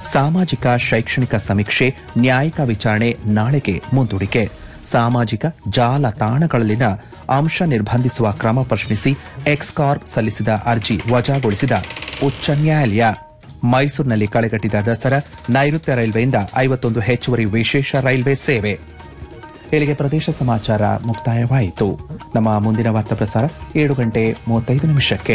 ಸಾಮಾಜಿಕ ಶೈಕ್ಷಣಿಕ ಸಮೀಕ್ಷೆ ನ್ಯಾಯಿಕ ವಿಚಾರಣೆ ನಾಳೆಗೆ ಮುಂದೂಡಿಕೆ ಸಾಮಾಜಿಕ ಜಾಲತಾಣಗಳಲ್ಲಿನ ಅಂಶ ನಿರ್ಬಂಧಿಸುವ ಕ್ರಮ ಪ್ರಶ್ನಿಸಿ ಎಕ್ಸ್ಕಾರ್ಪ್ ಸಲ್ಲಿಸಿದ ಅರ್ಜಿ ವಜಾಗೊಳಿಸಿದ ಉಚ್ಚ ನ್ಯಾಯಾಲಯ ಮೈಸೂರಿನಲ್ಲಿ ಕಳೆಗಟ್ಟಿದ ದಸರಾ ನೈಋತ್ಯ ರೈಲ್ವೆಯಿಂದ ಐವತ್ತೊಂದು ಹೆಚ್ಚುವರಿ ವಿಶೇಷ ರೈಲ್ವೆ ಸೇವೆ ಇಲ್ಲಿಗೆ ಪ್ರದೇಶ ಸಮಾಚಾರ ಮುಕ್ತಾಯವಾಯಿತು ನಮ್ಮ ಮುಂದಿನ ವಾರ್ತಾ ಪ್ರಸಾರ ಏಳು ಗಂಟೆ ಮೂವತ್ತೈದು ನಿಮಿಷಕ್ಕೆ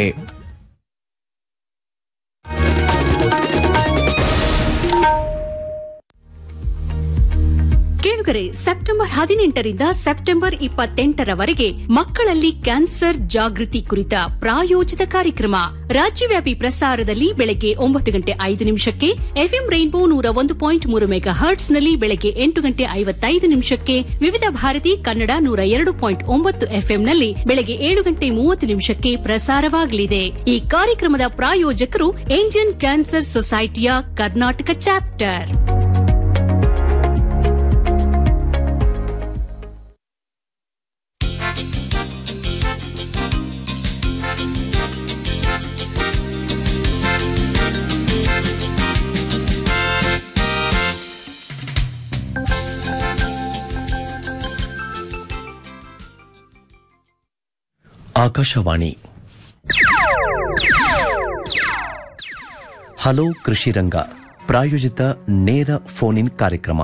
ಕೇಳುಗರೆ ಸೆಪ್ಟೆಂಬರ್ ಹದಿನೆಂಟರಿಂದ ಸೆಪ್ಟೆಂಬರ್ ಇಪ್ಪತ್ತೆಂಟರವರೆಗೆ ಮಕ್ಕಳಲ್ಲಿ ಕ್ಯಾನ್ಸರ್ ಜಾಗೃತಿ ಕುರಿತ ಪ್ರಾಯೋಜಿತ ಕಾರ್ಯಕ್ರಮ ರಾಜ್ಯವ್ಯಾಪಿ ಪ್ರಸಾರದಲ್ಲಿ ಬೆಳಗ್ಗೆ ಒಂಬತ್ತು ಗಂಟೆ ಐದು ನಿಮಿಷಕ್ಕೆ ಎಫ್ಎಂ ರೈನ್ಬೋ ನೂರ ಒಂದು ಪಾಯಿಂಟ್ ಮೂರು ಮೆಗಾ ಹರ್ಟ್ಸ್ನಲ್ಲಿ ಬೆಳಗ್ಗೆ ಎಂಟು ಗಂಟೆ ಐವತ್ತೈದು ನಿಮಿಷಕ್ಕೆ ವಿವಿಧ ಭಾರತಿ ಕನ್ನಡ ನೂರ ಎರಡು ಪಾಯಿಂಟ್ ಒಂಬತ್ತು ಎಫ್ಎಂನಲ್ಲಿ ಬೆಳಗ್ಗೆ ಏಳು ಗಂಟೆ ಮೂವತ್ತು ನಿಮಿಷಕ್ಕೆ ಪ್ರಸಾರವಾಗಲಿದೆ ಈ ಕಾರ್ಯಕ್ರಮದ ಪ್ರಾಯೋಜಕರು ಇಂಡಿಯನ್ ಕ್ಯಾನ್ಸರ್ ಸೊಸೈಟಿಯ ಕರ್ನಾಟಕ ಚಾಪ್ಟರ್ ಆಕಾಶವಾಣಿ ಹಲೋ ಕೃಷಿ ರಂಗ ಪ್ರಾಯೋಜಿತ ನೇರ ಫೋನ್ ಇನ್ ಕಾರ್ಯಕ್ರಮ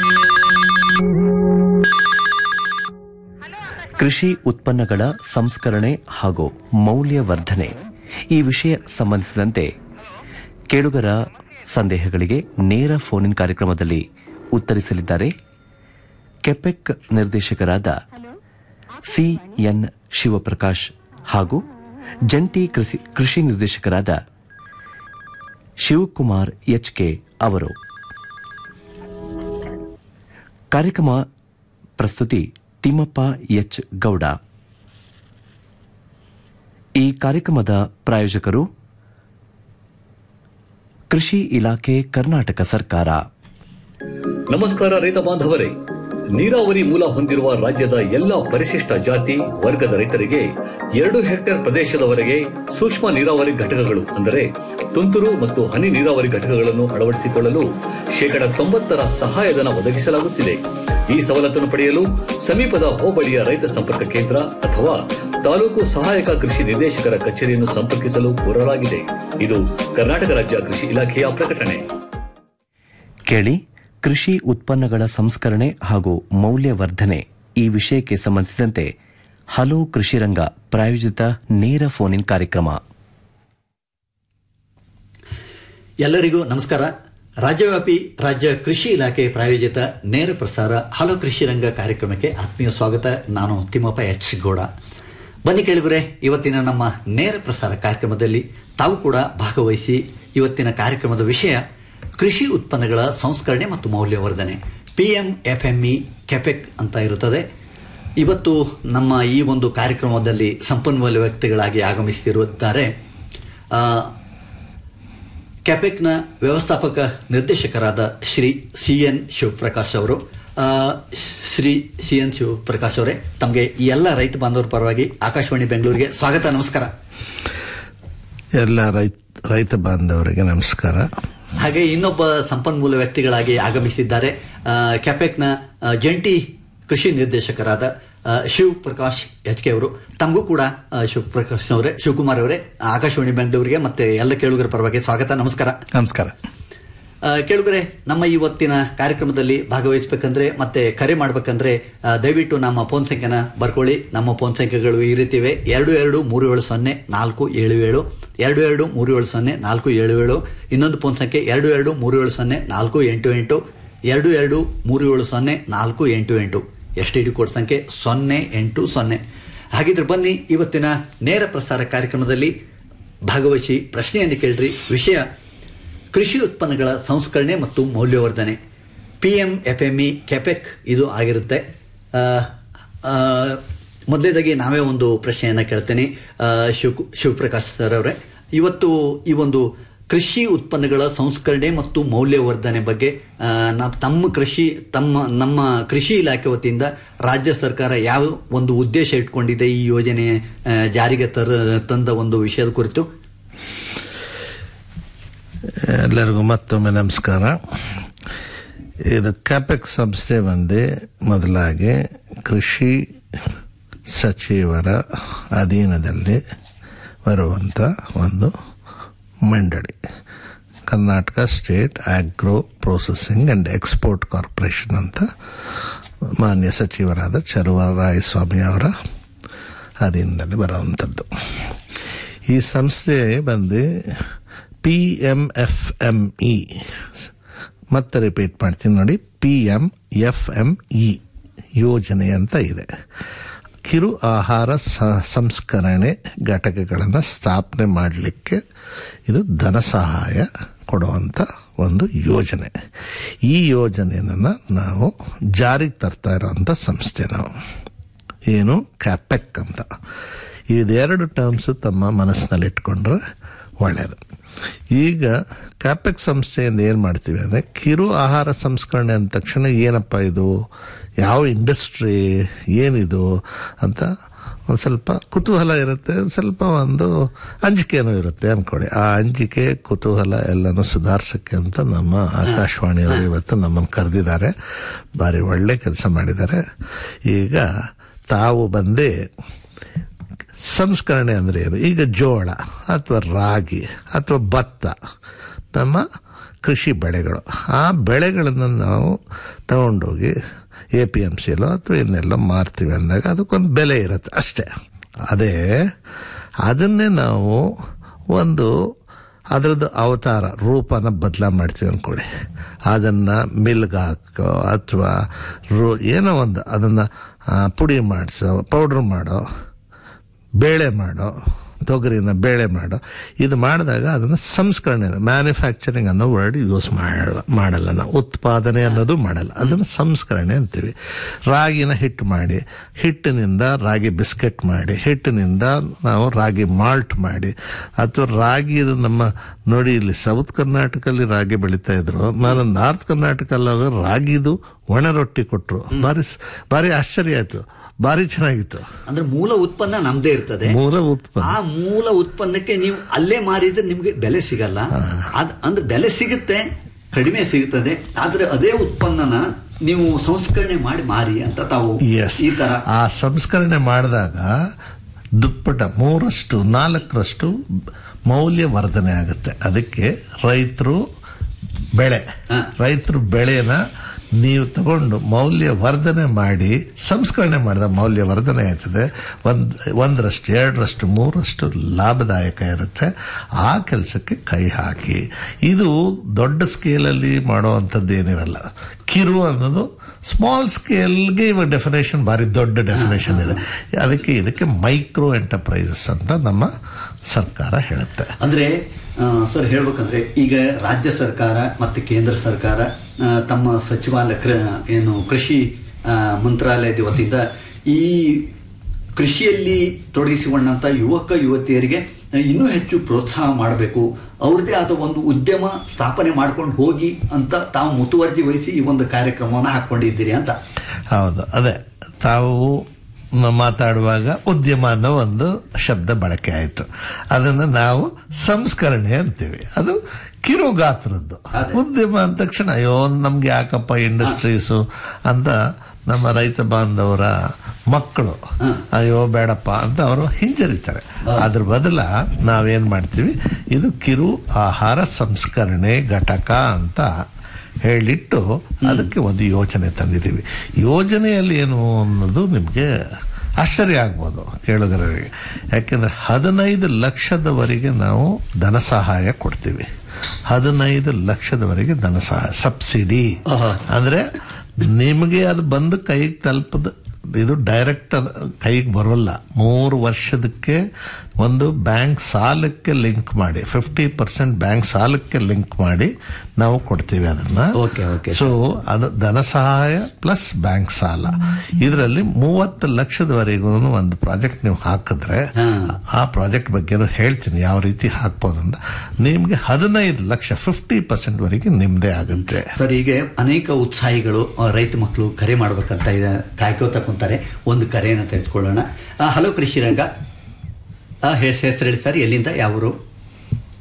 ಕೃಷಿ ಉತ್ಪನ್ನಗಳ ಸಂಸ್ಕರಣೆ ಹಾಗೂ ಮೌಲ್ಯವರ್ಧನೆ ಈ ವಿಷಯ ಸಂಬಂಧಿಸಿದಂತೆ ಕೇಳುಗರ ಸಂದೇಹಗಳಿಗೆ ನೇರ ಫೋನ್ ಇನ್ ಕಾರ್ಯಕ್ರಮದಲ್ಲಿ ಉತ್ತರಿಸಲಿದ್ದಾರೆ ಕೆಪೆಕ್ ನಿರ್ದೇಶಕರಾದ ಸಿಎನ್ ಶಿವಪ್ರಕಾಶ್ ಹಾಗೂ ಜಂಟಿ ಕೃಷಿ ಕೃಷಿ ನಿರ್ದೇಶಕರಾದ ಶಿವಕುಮಾರ್ ಎಚ್ಕೆ ಅವರು ಕಾರ್ಯಕ್ರಮ ಪ್ರಸ್ತುತಿ ತಿಮ್ಮಪ್ಪ ಎಚ್ ಗೌಡ ಈ ಕಾರ್ಯಕ್ರಮದ ಪ್ರಾಯೋಜಕರು ಕೃಷಿ ಇಲಾಖೆ ಕರ್ನಾಟಕ ಸರ್ಕಾರ ನಮಸ್ಕಾರ ರೈತ ಬಾಂಧವರೇ ನೀರಾವರಿ ಮೂಲ ಹೊಂದಿರುವ ರಾಜ್ಯದ ಎಲ್ಲ ಪರಿಶಿಷ್ಟ ಜಾತಿ ವರ್ಗದ ರೈತರಿಗೆ ಎರಡು ಹೆಕ್ಟೇರ್ ಪ್ರದೇಶದವರೆಗೆ ಸೂಕ್ಷ್ಮ ನೀರಾವರಿ ಘಟಕಗಳು ಅಂದರೆ ತುಂತುರು ಮತ್ತು ಹನಿ ನೀರಾವರಿ ಘಟಕಗಳನ್ನು ಅಳವಡಿಸಿಕೊಳ್ಳಲು ಶೇಕಡ ತೊಂಬತ್ತರ ಸಹಾಯಧನ ಒದಗಿಸಲಾಗುತ್ತಿದೆ ಈ ಸವಲತ್ತನ್ನು ಪಡೆಯಲು ಸಮೀಪದ ಹೋಬಳಿಯ ರೈತ ಸಂಪರ್ಕ ಕೇಂದ್ರ ಅಥವಾ ತಾಲೂಕು ಸಹಾಯಕ ಕೃಷಿ ನಿರ್ದೇಶಕರ ಕಚೇರಿಯನ್ನು ಸಂಪರ್ಕಿಸಲು ಕೋರಲಾಗಿದೆ ಇದು ಕರ್ನಾಟಕ ರಾಜ್ಯ ಕೃಷಿ ಇಲಾಖೆಯ ಪ್ರಕಟಣೆ ಕೇಳಿ ಕೃಷಿ ಉತ್ಪನ್ನಗಳ ಸಂಸ್ಕರಣೆ ಹಾಗೂ ಮೌಲ್ಯವರ್ಧನೆ ಈ ವಿಷಯಕ್ಕೆ ಸಂಬಂಧಿಸಿದಂತೆ ಹಲೋ ಕೃಷಿ ರಂಗ ಪ್ರಾಯೋಜಿತ ನೇರ ಫೋನ್ ಇನ್ ಕಾರ್ಯಕ್ರಮ ಎಲ್ಲರಿಗೂ ನಮಸ್ಕಾರ ರಾಜ್ಯವ್ಯಾಪಿ ರಾಜ್ಯ ಕೃಷಿ ಇಲಾಖೆ ಪ್ರಾಯೋಜಿತ ನೇರ ಪ್ರಸಾರ ಹಲೋ ಕೃಷಿ ರಂಗ ಕಾರ್ಯಕ್ರಮಕ್ಕೆ ಆತ್ಮೀಯ ಸ್ವಾಗತ ನಾನು ತಿಮ್ಮಪ್ಪ ಎಚ್ ಗೌಡ ಬನ್ನಿ ಕೇಳಿಗುರೆ ಇವತ್ತಿನ ನಮ್ಮ ನೇರ ಪ್ರಸಾರ ಕಾರ್ಯಕ್ರಮದಲ್ಲಿ ತಾವು ಕೂಡ ಭಾಗವಹಿಸಿ ಇವತ್ತಿನ ಕಾರ್ಯಕ್ರಮದ ವಿಷಯ ಕೃಷಿ ಉತ್ಪನ್ನಗಳ ಸಂಸ್ಕರಣೆ ಮತ್ತು ಮೌಲ್ಯವರ್ಧನೆ P M F M E KAPEC ಅಂತ ಇರುತ್ತದೆ ಇವತ್ತು ನಮ್ಮ ಈ ಒಂದು ಕಾರ್ಯಕ್ರಮದಲ್ಲಿ ಸಂಪನ್ಮೂಲ ವ್ಯಕ್ತಿಗಳಾಗಿ ಆಗಮಿಸಿರುತ್ತಾರೆ ಆ, ಕ್ಯಾಪೆಕ್ನ ವ್ಯವಸ್ಥಾಪಕ ನಿರ್ದೇಶಕರಾದ ಶ್ರೀ ಸಿ ಎನ್ ಶಿವಪ್ರಕಾಶ್ ಅವರು ಆ, ಶ್ರೀ ಸಿ ಎನ್ ಶಿವಪ್ರಕಾಶ್ ಅವರೇ ತಮಗೆ ಈ ಎಲ್ಲ ರೈತ ಬಾಂಧವರ ಪರವಾಗಿ ಆಕಾಶವಾಣಿ ಬೆಂಗಳೂರಿಗೆ ಸ್ವಾಗತ ನಮಸ್ಕಾರ ಎಲ್ಲ ರೈತ ರೈತ ಬಾಂಧವರಿಗೆ ನಮಸ್ಕಾರ ಹಾಗೆ ಇನ್ನೊಬ್ಬ ಸಂಪನ್ಮೂಲ ವ್ಯಕ್ತಿಗಳಾಗಿ ಆಗಮಿಸಿದ್ದಾರೆ ಆ, ಕ್ಯಾಪೆಕ್ನ ಆ, ಜಂಟಿ ಕೃಷಿ ನಿರ್ದೇಶಕರಾದ ಆ, ಶಿವ್ ಪ್ರಕಾಶ್ ಎಚ್ ಕೆ ಅವರು ತಮಗೂ ಕೂಡ ಆ, ಶಿವಪ್ರಕಾಶ್ ಅವರೇ ಶಿವಕುಮಾರ್ ಅವರೇ ಆಕಾಶವಾಣಿ ಬೆಂಗಳೂರಿಗೆ ಮತ್ತೆ ಎಲ್ಲ ಕೇಳುಗರ ಪರವಾಗಿ ಸ್ವಾಗತ ನಮಸ್ಕಾರ ನಮಸ್ಕಾರ ಆ, ಕೇಳುಗರೆ ನಮ್ಮ ಇವತ್ತಿನ ಕಾರ್ಯಕ್ರಮದಲ್ಲಿ ಭಾಗವಹಿಸಬೇಕಂದ್ರೆ ಮತ್ತೆ ಕರೆ ಮಾಡ್ಬೇಕಂದ್ರೆ ಆ, ದಯವಿಟ್ಟು ನಮ್ಮ ಫೋನ್ ಸಂಖ್ಯೆನ ಬರ್ಕೊಳ್ಳಿ ನಮ್ಮ ಫೋನ್ ಸಂಖ್ಯೆಗಳು ಈ ರೀತಿ ಇವೆ ಎರಡು ಎರಡು ಮೂರು ಏಳು ಸೊನ್ನೆ ನಾಲ್ಕು ಏಳು ಏಳು ಎರಡು ಎರಡು ಮೂರು ಏಳು ಸೊನ್ನೆ ನಾಲ್ಕು ಏಳು ಏಳು ಇನ್ನೊಂದು ಫೋನ್ ಸಂಖ್ಯೆ ಎರಡು ಎರಡು ಮೂರು ಏಳು ಸೊನ್ನೆ ನಾಲ್ಕು ಎಂಟು ಎಂಟು ಎರಡು ಎರಡು ಮೂರು ಏಳು ಸೊನ್ನೆ ನಾಲ್ಕು ಎಂಟು ಎಂಟು ಎಸ್ ಟಿ ಡಿ ಕೋಡ್ ಸಂಖ್ಯೆ ಸೊನ್ನೆ ಎಂಟು ಸೊನ್ನೆ ಹಾಗಿದ್ರೆ ಬನ್ನಿ ಇವತ್ತಿನ ನೇರ ಪ್ರಸಾರ ಕಾರ್ಯಕ್ರಮದಲ್ಲಿ ಭಾಗವಹಿಸಿ ಪ್ರಶ್ನೆಯನ್ನು ಕೇಳ್ರಿ ವಿಷಯ ಕೃಷಿ ಉತ್ಪನ್ನಗಳ ಸಂಸ್ಕರಣೆ ಮತ್ತು ಮೌಲ್ಯವರ್ಧನೆ P M F M E KAPEC ಇದು ಆಗಿರುತ್ತೆ ಆ, ಆ, ಮೊದಲೇದಾಗಿ ನಾವೇ ಒಂದು ಪ್ರಶ್ನೆಯನ್ನು ಕೇಳ್ತೇನೆ ಆ, ಶಿವ್ ಶಿವಪ್ರಕಾಶ್ ಸರ್ ಅವರೇ ಇವತ್ತು ಈ ಒಂದು ಕೃಷಿ ಉತ್ಪನ್ನಗಳ ಸಂಸ್ಕರಣೆ ಮತ್ತು ಮೌಲ್ಯವರ್ಧನೆ ಬಗ್ಗೆ ಆ, ನಾವು ತಮ್ಮ ಕೃಷಿ ತಮ್ಮ ನಮ್ಮ ಕೃಷಿ ಇಲಾಖೆ ವತಿಯಿಂದ ರಾಜ್ಯ ಸರ್ಕಾರ ಯಾವ ಒಂದು ಉದ್ದೇಶ ಇಟ್ಕೊಂಡಿದೆ ಈ ಯೋಜನೆ ಆ, ಜಾರಿಗೆ ತರ ತಂದ ಒಂದು ವಿಷಯದ ಕುರಿತು ಎಲ್ಲರಿಗೂ ಮತ್ತೊಮ್ಮೆ ನಮಸ್ಕಾರ ಇದು ಕ್ಯಾಪೆಕ್ ಸಂಸ್ಥೆ ಬಂದು ಮೊದಲಾಗಿ ಕೃಷಿ ಸಚಿವರ ಅಧೀನದಲ್ಲಿ ಬರುವಂಥ ಒಂದು ಮಂಡಳಿ Karnataka state agro processing and export corporation ಅಂತ ಮಾನ್ಯ ಸಚಿವರಾದ ಚರುವರಾಯಸ್ವಾಮಿ ಅವರ ಅಧೀನದಲ್ಲಿ ಬರುವಂಥದ್ದು ಈ ಸಂಸ್ಥೆ ಬಂದು P M F M E ಮತ್ತೆ ರಿಪೀಟ್ ಮಾಡ್ತೀನಿ ನೋಡಿ P M F M E ಯೋಜನೆ ಅಂತ ಇದೆ ಕಿರು ಆಹಾರ ಸ- ಸಂಸ್ಕರಣೆ ಘಟಕಗಳನ್ನು ಸ್ಥಾಪನೆ ಮಾಡಲಿಕ್ಕೆ ಇದು ಧನ ಸಹಾಯ ಕೊಡುವಂಥ ಒಂದು ಯೋಜನೆ ಈ ಯೋಜನೆಯನ್ನು ನಾವು ಜಾರಿಗೆ ತರ್ತಾ ಇರೋವಂಥ ಸಂಸ್ಥೆ ನಾವು ಏನು ಕ್ಯಾಪೆಕ್ ಅಂತ ಇದೆರಡು ಟರ್ಮ್ಸ್ ತಮ್ಮ ಮನಸ್ಸಿನಲ್ಲಿ ಇಟ್ಕೊಂಡ್ರೆ ಒಳ್ಳೆಯದು ಈಗ ಕ್ಯಾಪೆಕ್ ಸಂಸ್ಥೆಯಿಂದ ಏನು ಮಾಡ್ತೀವಿ ಅಂದರೆ ಕಿರು ಆಹಾರ ಸಂಸ್ಕರಣೆ ಅಂದ ತಕ್ಷಣ ಏನಪ್ಪ ಇದು ಯಾವ ಇಂಡಸ್ಟ್ರಿ ಏನಿದು ಅಂತ ಒಂದು ಸ್ವಲ್ಪ ಕುತೂಹಲ ಇರುತ್ತೆ ಒಂದ್ ಸ್ವಲ್ಪ ಒಂದು ಅಂಜಿಕೆನೂ ಇರುತ್ತೆ ಅಂದ್ಕೊಳ್ಳಿ ಆ ಅಂಜಿಕೆ ಕುತೂಹಲ ಎಲ್ಲನೂ ಸುಧಾರಿಸೋಕ್ಕೆ ಅಂತ ನಮ್ಮ ಆಕಾಶವಾಣಿಯವರು ಇವತ್ತು ನಮ್ಮನ್ನು ಕರೆದಿದ್ದಾರೆ ಭಾರಿ ಒಳ್ಳೆ ಕೆಲಸ ಮಾಡಿದ್ದಾರೆ ಈಗ ತಾವು ಬಂದೇ ಸಂಸ್ಕರಣೆ ಅಂದರೆ ಏನು ಈಗ ಜೋಳ ಅಥವಾ ರಾಗಿ ಅಥವಾ ಭತ್ತ ನಮ್ಮ ಕೃಷಿ ಬೆಳೆಗಳು ಆ ಬೆಳೆಗಳನ್ನು ನಾವು ತಗೊಂಡೋಗಿ ಎ ಪಿ ಎಮ್ ಸಿಲೋ ಅಥವಾ ಇನ್ನೆಲ್ಲೋ ಮಾರ್ತೀವಿ ಅಂದಾಗ ಅದಕ್ಕೊಂದು ಬೆಲೆ ಇರುತ್ತೆ ಅಷ್ಟೇ ಅದೇ ಅದನ್ನೇ ನಾವು ಒಂದು ಅದರದ್ದು ಅವತಾರ ರೂಪನ ಬದಲ ಮಾಡ್ತೀವಿ ಅಂದ್ಕೊಳ್ಳಿ ಅದನ್ನು ಮಿಲ್ಗೆ ಹಾಕೋ ಅಥವಾ ರೋ ಏನೋ ಒಂದು ಅದನ್ನು ಪುಡಿ ಮಾಡಿಸೋ ಪೌಡ್ರ್ ಮಾಡೋ ಬೇಳೆ ಮಾಡೋ ತೊಗರಿನ ಬೇಳೆ ಮಾಡೋ ಇದು ಮಾಡಿದಾಗ ಅದನ್ನು ಸಂಸ್ಕರಣೆ ಮ್ಯಾನುಫ್ಯಾಕ್ಚರಿಂಗ್ ಅನ್ನೋ ವರ್ಡ್ ಯೂಸ್ ಮಾಡಲ್ಲ ಮಾಡಲ್ಲ ನಾವು ಉತ್ಪಾದನೆ ಅನ್ನೋದು ಮಾಡಲ್ಲ ಅದನ್ನು ಸಂಸ್ಕರಣೆ ಅಂತೀವಿ ರಾಗಿನ ಹಿಟ್ಟು ಮಾಡಿ ಹಿಟ್ಟಿನಿಂದ ರಾಗಿ ಬಿಸ್ಕೆಟ್ ಮಾಡಿ ಹಿಟ್ಟಿನಿಂದ ನಾವು ರಾಗಿ ಮಾಲ್ಟ್ ಮಾಡಿ ಅಥವಾ ರಾಗಿ ಇದು ನಮ್ಮ ನೋಡಿ ಇಲ್ಲಿ ಸೌತ್ ಕರ್ನಾಟಕಲ್ಲಿ ರಾಗಿ ಬೆಳೀತಾ ಇದ್ರು ನಾನು ನಾರ್ತ್ ಕರ್ನಾಟಕಲ್ಲಿ ರಾಗಿದು ಒಣ ರೊಟ್ಟಿ ಕೊಟ್ಟರು ಭಾರಿ ಭಾರಿ ಆಶ್ಚರ್ಯ ಆಯ್ತು ಭಾರಿ ಚೆನ್ನಾಗಿತ್ತು ಅಂದ್ರೆ ಮೂಲ ಉತ್ಪನ್ನ ನಮ್ದೇ ಇರ್ತದೆ ಮೂಲ ಉತ್ಪನ್ನ ಆ ಮೂಲ ಉತ್ಪನ್ನಕ್ಕೆ ನೀವು ಅಲ್ಲೇ ಮಾರಿದ್ರೆ ನಿಮ್ಗೆ ಬೆಲೆ ಸಿಗಲ್ಲ ಅದ್ ಅಂದ್ರೆ ಬೆಲೆ ಸಿಗುತ್ತೆ ಕಡಿಮೆ ಸಿಗುತ್ತದೆ ಆದ್ರೆ ಅದೇ ಉತ್ಪನ್ನನ ನೀವು ಸಂಸ್ಕರಣೆ ಮಾಡಿ ಮಾರಿ ಅಂತ ತಾವು ಎಸ್ ಈ ತರ ಆ ಸಂಸ್ಕರಣೆ ಮಾಡಿದಾಗ ದುಪ್ಪಟ ಮೂರಷ್ಟು ನಾಲ್ಕರಷ್ಟು ಮೌಲ್ಯವರ್ಧನೆ ಆಗುತ್ತೆ ಅದಕ್ಕೆ ರೈತರು ಬೆಳೆ ಹ. ರೈತರು ಬೆಳೆನ ನೀವು ತಗೊಂಡು ಮೌಲ್ಯವರ್ಧನೆ ಮಾಡಿ ಸಂಸ್ಕರಣೆ ಮಾಡಿದ ಮೌಲ್ಯವರ್ಧನೆ ಆಯ್ತದೆ ಒಂದ್ ಒಂದರಷ್ಟು ಎರಡರಷ್ಟು ಮೂರಷ್ಟು ಲಾಭದಾಯಕ ಇರುತ್ತೆ ಆ ಕೆಲಸಕ್ಕೆ ಕೈ ಹಾಕಿ ಇದು ದೊಡ್ಡ ಸ್ಕೇಲಲ್ಲಿ ಮಾಡುವಂಥದ್ದು ಏನಿರಲ್ಲ ಕಿರು ಅನ್ನೋದು ಸ್ಮಾಲ್ ಸ್ಕೇಲ್ಗೆ ಇವಾಗ ಡೆಫಿನೇಷನ್ ಭಾರಿ ದೊಡ್ಡ ಡೆಫಿನೇಷನ್ ಇದೆ ಅದಕ್ಕೆ ಇದಕ್ಕೆ ಮೈಕ್ರೋ ಎಂಟರ್ಪ್ರೈಸಸ್ ಅಂತ ನಮ್ಮ ಸರ್ಕಾರ ಹೇಳುತ್ತೆ ಅಂದ್ರೆ ಆ, ಸರ್ ಹೇಳ್ಬೇಕಂದ್ರೆ ಈಗ ರಾಜ್ಯ ಸರ್ಕಾರ ಮತ್ತು ಕೇಂದ್ರ ಸರ್ಕಾರ ಆ, ತಮ್ಮ ಸಚಿವಾಲಯ ಕೃ- ಏನು ಕೃಷಿ ಆ, ಮಂತ್ರಾಲಯದ ವತಿಯಿಂದ ಈ ಕೃಷಿಯಲ್ಲಿ ತೊಡಗಿಸಿಕೊಂಡಂತ ಯುವಕ ಯುವತಿಯರಿಗೆ ಇನ್ನೂ ಹೆಚ್ಚು ಪ್ರೋತ್ಸಾಹ ಮಾಡಬೇಕು ಅವ್ರದ್ದೇ ಆದ ಒಂದು ಉದ್ಯಮ ಸ್ಥಾಪನೆ ಮಾಡ್ಕೊಂಡು ಹೋಗಿ ಅಂತ ತಾವು ಮುತುವರ್ಜಿ ವಹಿಸಿ ಈ ಒಂದು ಕಾರ್ಯಕ್ರಮವನ್ನು ಹಾಕೊಂಡಿದ್ದೀರಿ ಅಂತ ಹೌದು ಅದೇ ತಾವು ಮ- ಮಾತಾಡುವಾಗ ಉದ್ಯಮ ಅನ್ನೋ ಒಂದು ಶಬ್ದ ಬಳಕೆ ಆಯಿತು ಅದನ್ನು ನಾವು ಸಂಸ್ಕರಣೆ ಅಂತೀವಿ ಅದು ಕಿರು ಗಾತ್ರದ್ದು ಅದೇ. ಉದ್ಯಮ ಅಂದ ತಕ್ಷಣ ಅಯ್ಯೋ ನಮ್ಗೆ ಯಾಕಪ್ಪ ಇಂಡಸ್ಟ್ರೀಸು ಅಂತ ನಮ್ಮ ರೈತ ಬಾಂಧವರ ಮಕ್ಕಳು ಅಯ್ಯೋ ಬೇಡಪ್ಪ ಅಂತ ಅವರು ಹಿಂಜರಿತಾರೆ ಅದ್ರ ಬದಲ ನಾವೇನ್ ಮಾಡ್ತೀವಿ ಇದು ಕಿರು ಆಹಾರ ಸಂಸ್ಕರಣೆ ಘಟಕ ಅಂತ ಹೇಳಿಟ್ಟು ಅದಕ್ಕೆ ಒಂದು ಯೋಜನೆ ತಂದಿದ್ದೀವಿ ಯೋಜನೆಯಲ್ಲಿ ಏನು ಅನ್ನೋದು ನಿಮಗೆ ಆಶ್ಚರ್ಯ ಆಗ್ಬೋದು ಕೇಳುಗರಿಗೆ ಯಾಕೆಂದ್ರೆ ಹದಿನೈದು ಲಕ್ಷದವರೆಗೆ ನಾವು ಧನ ಸಹಾಯ ಕೊಡ್ತೀವಿ ಹದಿನೈದು ಲಕ್ಷದವರೆಗೆ ಧನ ಸಹಾಯ ಸಬ್ಸಿಡಿ ಅಂದ್ರೆ ನಿಮಗೆ ಅದು ಬಂದು ಕೈಗೆ ತಲುಪದ ಇದು ಡೈರೆಕ್ಟ್ ಕೈಗೆ ಬರೋಲ್ಲ ಮೂರು ವರ್ಷದಕ್ಕೆ ಒಂದು ಬ್ಯಾಂಕ್ ಸಾಲಕ್ಕೆ ಲಿಂಕ್ ಮಾಡಿ ಫಿಫ್ಟಿ ಪರ್ಸೆಂಟ್ ಬ್ಯಾಂಕ್ ಸಾಲಕ್ಕೆ ಲಿಂಕ್ ಮಾಡಿ ನಾವು ಕೊಡ್ತೀವಿ ಅದನ್ನ Okay, okay. ಸೊ ಅದು ಧನ ಸಹಾಯ ಪ್ಲಸ್ ಬ್ಯಾಂಕ್ ಸಾಲ ಇದರಲ್ಲಿ ಮೂವತ್ತು ಲಕ್ಷದವರೆಗೂ ಒಂದು ಪ್ರಾಜೆಕ್ಟ್ ನೀವು ಹಾಕಿದ್ರೆ ಆ ಪ್ರಾಜೆಕ್ಟ್ ಬಗ್ಗೆ ಹೇಳ್ತೀನಿ ಯಾವ ರೀತಿ ಹಾಕ್ಬೋದು ಅಂತ ನಿಮ್ಗೆ ಹದಿನೈದು ಲಕ್ಷ ಫಿಫ್ಟಿ ಪರ್ಸೆಂಟ್ ವರೆಗೆ ನಿಮ್ದೇ ಆಗುತ್ತೆ ಸರ್ ಈಗ ಅನೇಕ ಉತ್ಸಾಹಿಗಳು ಆ, ರೈತ ಮಕ್ಕಳು ಕರೆ ಮಾಡ್ಬೇಕಂತ ಇದೆ ಕಾಯ್ಕೋತಾ ಕುಂತಾರೆ ಒಂದು ಕರೆಯನ್ನು ತೆಗೆದುಕೊಳ್ಳೋಣ ಹಲೋ ಕೃಷಿ ರಂಗ ಆ, ಹೆಸ್- ಹೆಸರು ಹೇಳಿ ಸರ್ ಎಲ್ಲಿಂದ ಯಾವರು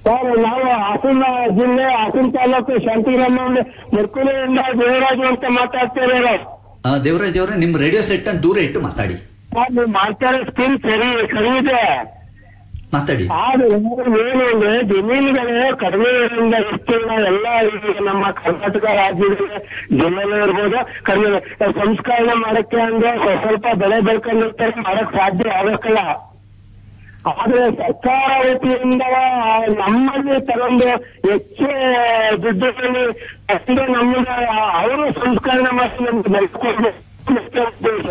ಸರ್ ನಾವು ಹಾಸನ ಜಿಲ್ಲೆ ಹಾಸನ ತಾಲೂಕು ಶಾಂತಿಗ್ರಾಮ ಮುರ್ಕುಲಿಯಿಂದ ದೇವರಾಜು ಅಂತ ಮಾತಾಡ್ತಿದ್ದಾರೆ ಆ, ದೇವರಾಜ್ ಅವರೇ ನಿಮ್ಮ ರೇಡಿಯೋ ಸೆಟ್ ಅನ್ನು ದೂರ ಇಟ್ಟು ಮಾತಾಡಿ ಸರ್ ನೀವು ಮಾಡ್ತಾರೆ ಸ್ಕಿಲ್ ಸರಿ ಸರಿ ಇದೆ ಮಾತಾಡಿ ಆದ್ರೆ ಏನು ಅಂದ್ರೆ ಜಮೀನುಗಳು ಕಡಿಮೆ ಇರೋದ್ರಿಂದ ವಿಸ್ತೀರ್ಣ ಎಲ್ಲ ಈಗ ನಮ್ಮ ಕರ್ನಾಟಕ ರಾಜ್ಯದಲ್ಲಿ ಜಿಲ್ಲೆನೂ ಇರ್ಬೋದು ಕಡಿಮೆ ಸಂಸ್ಕರಣೆ ಮಾಡಕ್ಕೆ ಅಂದ್ರೆ ಸ್ವಲ್ಪ ಸ್ವಲ್ಪ ಬೆಳೆ ಬೆಳ್ಕೊಂಡಿರ್ತಾರೆ ಮಾಡಕ್ ಸಾಧ್ಯ ಆಗಕ್ಕಲ್ಲ ಆದ್ರೆ ಸರ್ಕಾರ ವತಿಯಿಂದ ನಮ್ಮಲ್ಲಿ ತಗೊಂಡು ಹೆಚ್ಚು ದುಡ್ಡುಗಳಲ್ಲಿ ತಂದು ನಮ್ಮನ್ನ ಅವರು ಸಂಸ್ಕರಣೆ ಮಾಡಿ ನಮ್ಗೆ ಬೆಳೆಸ್ಕೊಂಡು ಉದ್ದೇಶ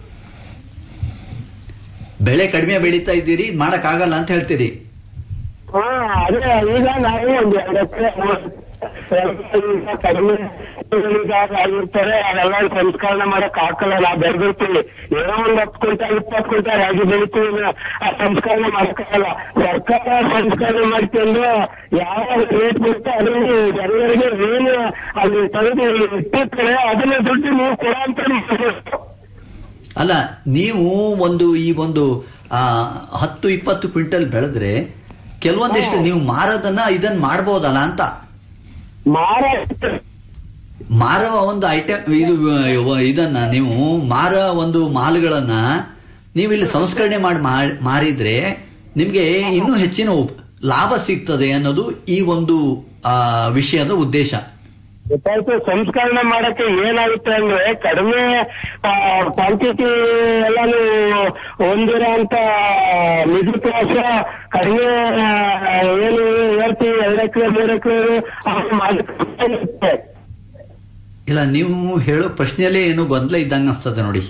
ಬೆಳೆ ಕಡಿಮೆ ಬೆಳೀತಾ ಇದ್ದೀರಿ ಮಾಡಕ್ ಆಗಲ್ಲ ಅಂತ ಹೇಳ್ತೀರಿ ಹಾ ಅದೇ ಈಗ ನಾವು ಒಂದು ಎರಡು ಎಕರೆ ಕಡಿಮೆ ಆಗಿರ್ತಾರೆ ಅದೆಲ್ಲ ಸಂಸ್ಕರಣೆ ಮಾಡಕ್ ಹಾಕಲ್ಲ ನಾವು ಬೆಳೆದಿರ್ತೀವಿ ಏನೋ ಒಂದ್ ಹತ್ತು ಕ್ವಿಂಟಲ್ ಇಪ್ಪತ್ತು ಕ್ವಿಂಟಲ್ ರಾಗಿ ಬೆಳಿತೀವಿ ಆ ಸಂಸ್ಕರಣೆ ಮಾಡಕ್ಕಾಗಲ್ಲ ಸರ್ಕಾರ ಸಂಸ್ಕರಣೆ ಮಾಡ್ಕೊಂಡು ಯಾವ ರೇಟ್ ಬರುತ್ತೆ ಅದರಲ್ಲಿ ಜನರಿಗೆ ಏನು ಅಲ್ಲಿ ತೆಗೆದು ಇಟ್ಟಿರ್ತಾರೆ ಅದನ್ನ ದುಡ್ಡು ನೀವು ಕೊಡೋ ಅಂತ ಅಲ್ಲ ನೀವು ಒಂದು ಈ ಒಂದು ಆ, ಹತ್ತು ಇಪ್ಪತ್ತು ಕ್ವಿಂಟಲ್ ಬೆಳೆದ್ರೆ ಕೆಲವೊಂದಿಷ್ಟು ನೀವು ಮಾರೋದನ್ನ ಇದನ್ನ ಮಾಡ್ಬೋದಲ್ಲ ಅಂತ ಮಾರಾಟ ಮಾರುವ ಒಂದು ಐಟಮ್ ಇದು ಅಹ್, ಇದನ್ನ ನೀವು ಮಾರ ಒಂದು ಮಾಲ್ಗಳನ್ನ ನೀವು ಇಲ್ಲಿ ಸಂಸ್ಕರಣೆ ಮಾಡಿ ಮಾ- ಮಾರಿದ್ರೆ ನಿಮ್ಗೆ ಇನ್ನೂ ಹೆಚ್ಚಿನ ಉಪ್- ಲಾಭ ಸಿಗ್ತದೆ ಅನ್ನೋದು ಈ ಒಂದು ಆ, ವಿಷಯದ ಉದ್ದೇಶ ಗೊತ್ತಾಯ್ತು ಸಂಸ್ಕರಣೆ ಮಾಡಕ್ಕೆ ಏನಾಗುತ್ತೆ ಅಂದ್ರೆ ಕಡಿಮೆ ಕ್ವಾಂಟಿಟಿ ಎಲ್ಲಾನು ಹೊಂದಿರೋ ಅಂತ ಮಿಡಲ್ ಕ್ಲಾಸ್ ಕಡಿಮೆ ಆ, ಏನು ಹೇಳ್ತೀವಿ ಎರಡು ಎಕರೆ ಮೂರು ಎಕರೆ ಮಾಡಕ್ಕೆ ಇಲ್ಲ ನೀವು ಹೇಳೋ ಪ್ರಶ್ನೆಯಲ್ಲೇ ಏನೋ ಗೊಂದಲ ಇದ್ದಂಗೆ ಅನ್ಸ್ತದೆ ನೋಡಿ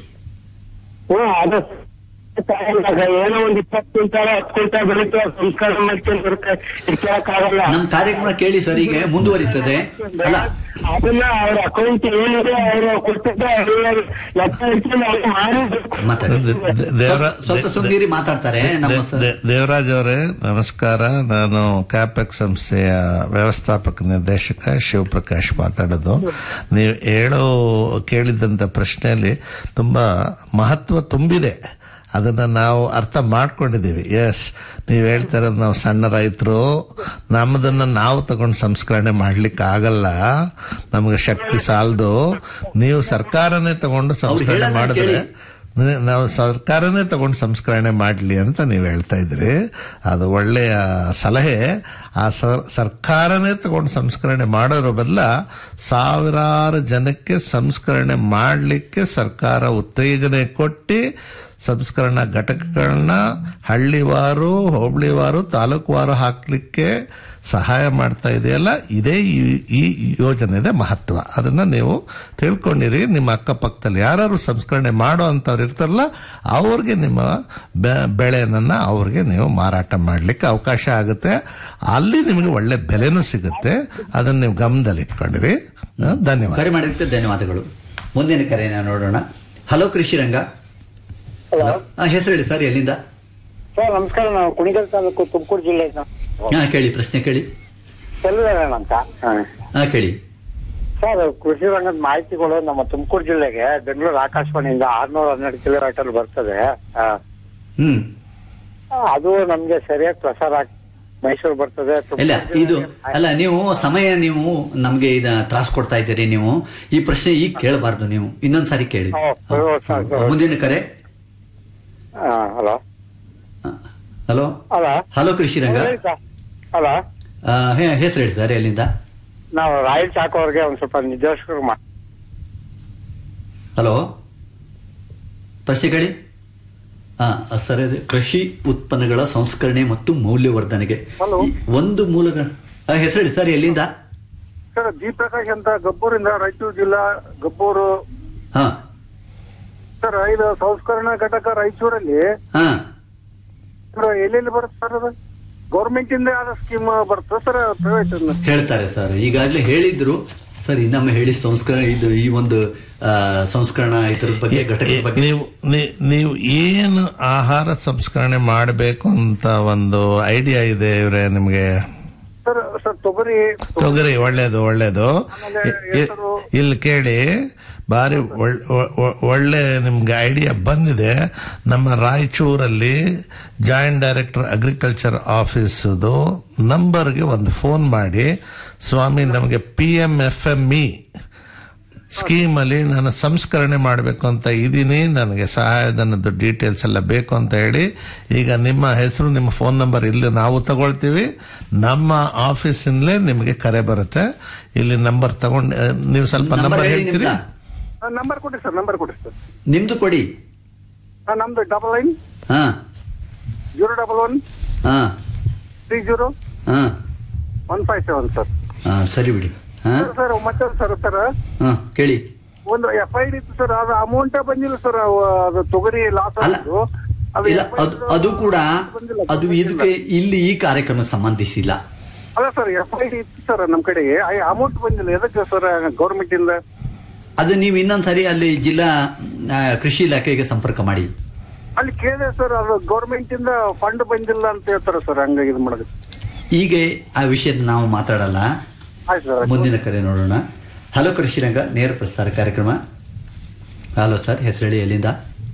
ಹ್ಮ್ ಅದು ತಗೊಂಡಾಗ ಏನೋ ಒಂದ್ ಇಪ್ಪತ್ತು ಕ್ವಿಂಟಾಲ್ ಹತ್ತು ಕ್ವಿಂಟಾಲ್ ಬೆಳಿತೀವಿ ಸಂಸ್ಕರಣೆ ಮಾಡ್ಕೊಂಡು ಬರುತ್ತೆ ಇಟ್ಕೊಳಕ್ಕಾಗಲ್ಲ ನಮ್ಮ ಕಾರ್ಯಕ್ರಮ ಕೇಳಿ ಸರ್ ಈಗ ಮುಂದುವರಿತದೆ ಅಲ್ಲ ಅದನ್ನ ಅವ್ರ ಅಕೌಂಟ್ ಏನಿದೆ ಅವರು ಕೊಟ್ಟಿದ್ದೆ ಅವ್ರ ಲೆಕ್ಕ ಇಟ್ಕೊಂಡು ಅವ್ರು ಮಾಡಿ ಮಾತಾಡಿ ದೆ- ದೆ- ದೇವರ- ಸ್ವಲ್ಪ- ಸ್ವಲ್ಪ ಸುಂದೀರಿ ಮಾತಾಡ್ತಾರೆ ನಮ್ಮ ಸ- ದೇ- ದೇವರಾಜ್ ಅವರೇ ನಮಸ್ಕಾರ ನಾನು ಕ್ಯಾಪೆಕ್ ಸಂಸ್ಥೆಯ ವ್ಯವಸ್ಥಾಪಕ ನಿರ್ದೇಶಕ ಶಿವಪ್ರಕಾಶ್ ಮಾತಾಡೋದು ನೀವು ಹೇಳೋ ಕೇಳಿದಂತ ಪ್ರಶ್ನೆಯಲ್ಲಿ ತುಂಬಾ ಮಹತ್ವ ತುಂಬಿದೆ ಅದನ್ನ ನಾವು ಅರ್ಥ ಮಾಡ್ಕೊಂಡಿದ್ದೀವಿ ಎಸ್ ನೀವು ಹೇಳ್ತಾರೆ ನಾವು ಸಣ್ಣ ರೈತರು ನಮ್ಮದನ್ನ ನಾವು ತಗೊಂಡು ಸಂಸ್ಕರಣೆ ಮಾಡ್ಲಿಕ್ಕೆ ಆಗಲ್ಲ ನಮಗೆ ಶಕ್ತಿ ಸಾಲದು ನೀವು ಸರ್ಕಾರನೇ ತಗೊಂಡು ಸಂಸ್ಕರಣೆ ಹೇಳೋದನ್ನ ಮಾಡಿದ್ರೆ ಕೇಳಿ. ನೆ- ನಾವು ಸರ್ಕಾರನೇ ತಗೊಂಡು ಸಂಸ್ಕರಣೆ ಮಾಡಲಿ ಅಂತ ನೀವು ಹೇಳ್ತಾ ಇದ್ರಿ ಅದು ಒಳ್ಳೆಯ ಸಲಹೆ ಆ ಸ- ಸರ್ಕಾರನೇ ತಗೊಂಡು ಸಂಸ್ಕರಣೆ ಮಾಡೋದ್ರ ಬದಲ ಸಾವಿರಾರು ಜನಕ್ಕೆ ಸಂಸ್ಕರಣೆ ಮಾಡಲಿಕ್ಕೆ ಸರ್ಕಾರ ಉತ್ತೇಜನೆ ಕೊಟ್ಟು ಸಂಸ್ಕರಣಾ ಘಟಕಗಳನ್ನ ಹಳ್ಳಿವಾರು ಹೋಬಳಿವಾರು ತಾಲೂಕುವಾರು ಹಾಕ್ಲಿಕ್ಕೆ ಸಹಾಯ ಮಾಡ್ತಾ ಇದೆಯಲ್ಲ ಇದೇ ಈ- ಈ ಯೋಜನೆದ ಮಹತ್ವ ಅದನ್ನ ನೀವು ತಿಳ್ಕೊಂಡಿರಿ ನಿಮ್ಮ ಅಕ್ಕಪಕ್ಕದಲ್ಲಿ ಯಾರು ಸಂಸ್ಕರಣೆ ಮಾಡೋ ಅಂಥವ್ರು ಇರ್ತಾರಲ್ಲ ಅವ್ರಿಗೆ ನಿಮ್ಮ ಬೆ- ಬೆಳೆನನ್ನ ಅವ್ರಿಗೆ ನೀವು ಮಾರಾಟ ಮಾಡಲಿಕ್ಕೆ ಅವಕಾಶ ಆಗುತ್ತೆ ಅಲ್ಲಿ ನಿಮಗೆ ಒಳ್ಳೆ ಬೆಲೆನೂ ಸಿಗುತ್ತೆ ಅದನ್ನ ನೀವು ಗಮನದಲ್ಲಿ ಇಟ್ಕೊಂಡಿರಿ ಆ, ಧನ್ಯವಾದ ಕರೆ ಮಾಡಿದ್ದಕ್ಕೆ ಧನ್ಯವಾದಗಳು ಮುಂದಿನ ಕರೆನ ನೋಡೋಣ ಹಲೋ ಕೃಷಿ ರಂಗ ಹಲೋ ಆ, ಹೆಸರು ಹೇಳಿ ಸರ್ ಎಲ್ಲಿಂದ ಸರ್ ನಮಸ್ಕಾರ ನಾವು ಕುಣಿಗಲ್ ತಾಲೂಕು ತುಮಕೂರು ಜಿಲ್ಲೆಯಿಂದ ಹಾ ಕೇಳಿ ಪ್ರಶ್ನೆ ಕೇಳಿ ಚೆಲ್ಲುವೇಣ ಅಂತ ಹಾ ಕೇಳಿ ಸರ್ ಕೃಷಿ ರಂಗದ ಮಾಹಿತಿಗಳು ನಮ್ಮ ತುಮಕೂರು ಜಿಲ್ಲೆಗೆ ಬೆಂಗಳೂರು ಆಕಾಶವಾಣಿಯಿಂದ ಆರ್ನೂರ ಹನ್ನೆರಡು ಕಿಲೋಮೀಟರ್ ಬರ್ತದೆ ಆ, ಹ್ಮ್ ಅದು ನಮ್ಗೆ ಸರಿಯಾಗಿ ಪ್ರಸಾರ ಆಗ್ ಮೈಸೂರು ಬರ್ತದೆ ತುಮಕೂರು ಇಲ್ಲ ಇದು ಜಿಲ್ಲೆಗೆ- ಅಲ್ಲ ನೀವು ಸಮಯ ನೀವು ನಮ್ಗೆ ಇದ ತ್ರಾಸ್ ಕೊಡ್ತಾ ಇದ್ದೀರಿ ನೀವು ಈ ಪ್ರಶ್ನೆ ಈಗ ಕೇಳಬಾರ್ದು ನೀವು ಇನ್ನೊಂದ್ಸಾರಿ ಕೇಳಿ ಹೌದು, ಹೌದು, ಸರ್, ಸರ್. ಮುಂದಿನ ಕರೆ ಆ, hello hello hello hello Krishi ರಂಗ ಹೇಳಿ ಸರ್. ಹಲೋ ಆ, ಹೇ- ಹೆಸರು ಹೇಳಿ ಸರ್ ಎಲ್ಲಿಂದ ನಾವು ರಾಯಲ್ ಚಾಕು ಅವ್ರಿಗೆ ಒಂದ್ ಸ್ವಲ್ಪ ನಿರ್ದೇಶಕರು ಮಾ ಹಲೋ ಪ್ರಶ್ನೆ ಕೇಳಿ ಹಾ ಸರ್ ಅದು ಕೃಷಿ ಉತ್ಪನ್ನಗಳ ಸಂಸ್ಕರಣೆ ಮತ್ತು ಮೌಲ್ಯವರ್ಧನೆಗೆ ಹಲೋ. ಈ ಒಂದು ಮೂಲಗಳ ಆ, ಹೆಸರು ಹೇಳಿ ಸರ್ ಎಲ್ಲಿಂದ ಸರ್ ಜಿ ಪ್ರಕಾಶ್ ಅಂತ ಗಬ್ಬೂರಿಂದ ರಾಯಚೂರು ಜಿಲ್ಲಾ ಗಬ್ಬೂರು ಹಾ ಸರ್ ಇದು ಸಂಸ್ಕರಣಾ ಘಟಕ ರಾಯಚೂರಲ್ಲಿ ಹಾ ಸರ್ ಎಲ್ಲೆಲ್ಲಿ ಬರುತ್ತೆ ಸರ್ ಅದು ಗೌರ್ಮೆಂಟ್ ಇಂದ ಯಾವ್ದು ಸ್ಕೀಮ್ ಬರುತ್ತೆ ಸರ್ ಪ್ರೈವೇಟ್ ಹೇಳ್ತಾರೆ ಸರ್ ಈಗಾಗಲೇ ಹೇಳಿದ್ರು ಸರ್ ಇನ್ನೊಮ್ಮೆ ಹೇಳಿ ಸಂಸ್ಕರಣ ಇದು ಈ ಒಂದು ಆ, ಸಂಸ್ಕರಣಾ ಇದ್ರ ಬಗ್ಗೆ ಘಟಕದ ಬಗ್ಗೆ ನೀವು ನೀ- ನೀವು ಏನು ಆಹಾರ ಸಂಸ್ಕರಣೆ ಮಾಡಬೇಕು ಅಂತ ಒಂದು ಐಡಿಯಾ ಇದೆ ಇವ್ರೆ ನಿಮಗೆ ಸರ್ ಸರ್ ತೊಗರಿ ತೊಗರಿ ಒಳ್ಳೇದು ಒಳ್ಳೇದು ಆಮೇಲೆ ಇ- ಇ- ಹೆಸರು. ಇಲ್ಲಿ ಕೇಳಿ ಭಾರಿ ಒಳ್- ಒ- ಒ- ಒಳ್ಳೆ ನಿಮ್ಗೆ ಐಡಿಯಾ ಬಂದಿದೆ ನಮ್ಮ ರಾಯಚೂರಲ್ಲಿ ಜಾಯಿಂಟ್ ಡೈರೆಕ್ಟರ್ ಅಗ್ರಿಕಲ್ಚರ್ ಆಫೀಸದು ನಂಬರ್ಗೆ ಒಂದು ಫೋನ್ ಮಾಡಿ ಸ್ವಾಮಿ ನಮಗೆ P M F M E ಸ್ಕೀಮಲ್ಲಿ ನಾನು ಸಂಸ್ಕರಣೆ ಮಾಡಬೇಕು ಅಂತ ಇದ್ದೀನಿ ನನಗೆ ಸಹಾಯಧನದ ಡೀಟೇಲ್ಸ್ ಎಲ್ಲ ಬೇಕು ಅಂತ ಹೇಳಿ ಈಗ ನಿಮ್ಮ ಹೆಸರು ನಿಮ್ಮ ಫೋನ್ ನಂಬರ್ ಇಲ್ಲಿ ನಾವು ತಗೊಳ್ತೀವಿ ನಮ್ಮ ಆಫೀಸಿನಲ್ಲೇ ನಿಮಗೆ ಕರೆ ಬರುತ್ತೆ ಇಲ್ಲಿ ನಂಬರ್ ತಗೊಂಡು ಆ, ನೀವು ಸ್ವಲ್ಪ ನಂಬರ್ ನಂಬರ್ ಹೇಳಿ ಹೇಳ್ತೀರಿ ನಿಮ್ದ ನಂಬರ್ ಕೊಡಿ ಸರ್ ನಂಬರ್ ಕೊಡಿ ಸರ್ ನಿಮ್ದು ಕೊಡಿ ಆ, ನಮ್ದು ಡಬಲ್ ನೈನ್ ಹಾ ಜೀರೋ ಡಬಲ್ ಒನ್ ಹಾ ತ್ರೀ ಜೀರೋ ಹಾ ಒನ್ ಫೈವ್ ಸೆವೆನ್ ಸರ್ ಹಾ ಸರಿ ಬಿಡಿ ಹಾ ಸರ್ ಮತ್ತೆ ಸರ್ ಸರ್ ಹಾ ಕೇಳಿ ಒಂದು ಎಫ್ ಐ ಡಿ ಇತ್ತು ಸರ್ ಅದು ಅಮೌಂಟ್ ಬಂದಿಲ್ಲ ಸರ್ ಅದು ತೊಗರಿ ಲಾಸ್ ಅಲ್ಲ. ಆಗಿದ್ದು ಅದು ಇಲ್ಲ FID ಅದು ಅದು ಕೂಡ ಬಂದಿಲ್ಲ, ಅದು ಬಂದಿಲ್ಲ. ಇದಕ್ಕೆ ಇಲ್ಲಿ ಈ ಕಾರ್ಯಕ್ರಮಕ್ಕೆ ಸಂಬಂಧಿಸಿಲ್ಲ ಅಲ್ಲ ಸರ್ ಎಫ್ ಐ ಡಿ ಇತ್ತು ಸರ್ ನಮ್ ಕಡೆಗೆ ಅಮೌಂಟ್ ಬಂದಿಲ್ಲ ಎದಕ್ಕೆ ಸರ್ ಗೌರ್ಮೆಂಟ್ ಇಂದ ಅದು ನೀವು ಇನ್ನೊಂದ್ಸರಿ ಅಲ್ಲಿ ಜಿಲ್ಲಾ ಆ, ಕೃಷಿ ಇಲಾಖೆಗೆ ಸಂಪರ್ಕ ಮಾಡಿ ಅಲ್ಲಿ ಕೇಳಿದೆ ಸರ್ ಅದು ಗೌರ್ಮೆಂಟ್ ಇಂದ ಫಂಡ್ ಬಂದಿಲ್ಲ ಅಂತ ಹೇಳ್ತಾರೆ ಸರ್ ಹಂಗಾಗಿ ಇದು ಮಾಡೋದು ಈಗ ಆ ವಿಷಯದ ನಾವು ಮಾತಾಡಲ್ಲ ಆಯ್ತು ಸರ್ ಮುಂದಿನ ಕರೆ ನೋಡೋಣ ಹಲೋ ಕೃಷಿ ರಂಗ ನೇರ ಪ್ರಸಾರ ಕಾರ್ಯಕ್ರಮ ಹಲೋ ಸರ್ ಹೆಸರೇಳಿ ಎಲ್ಲಿಂದ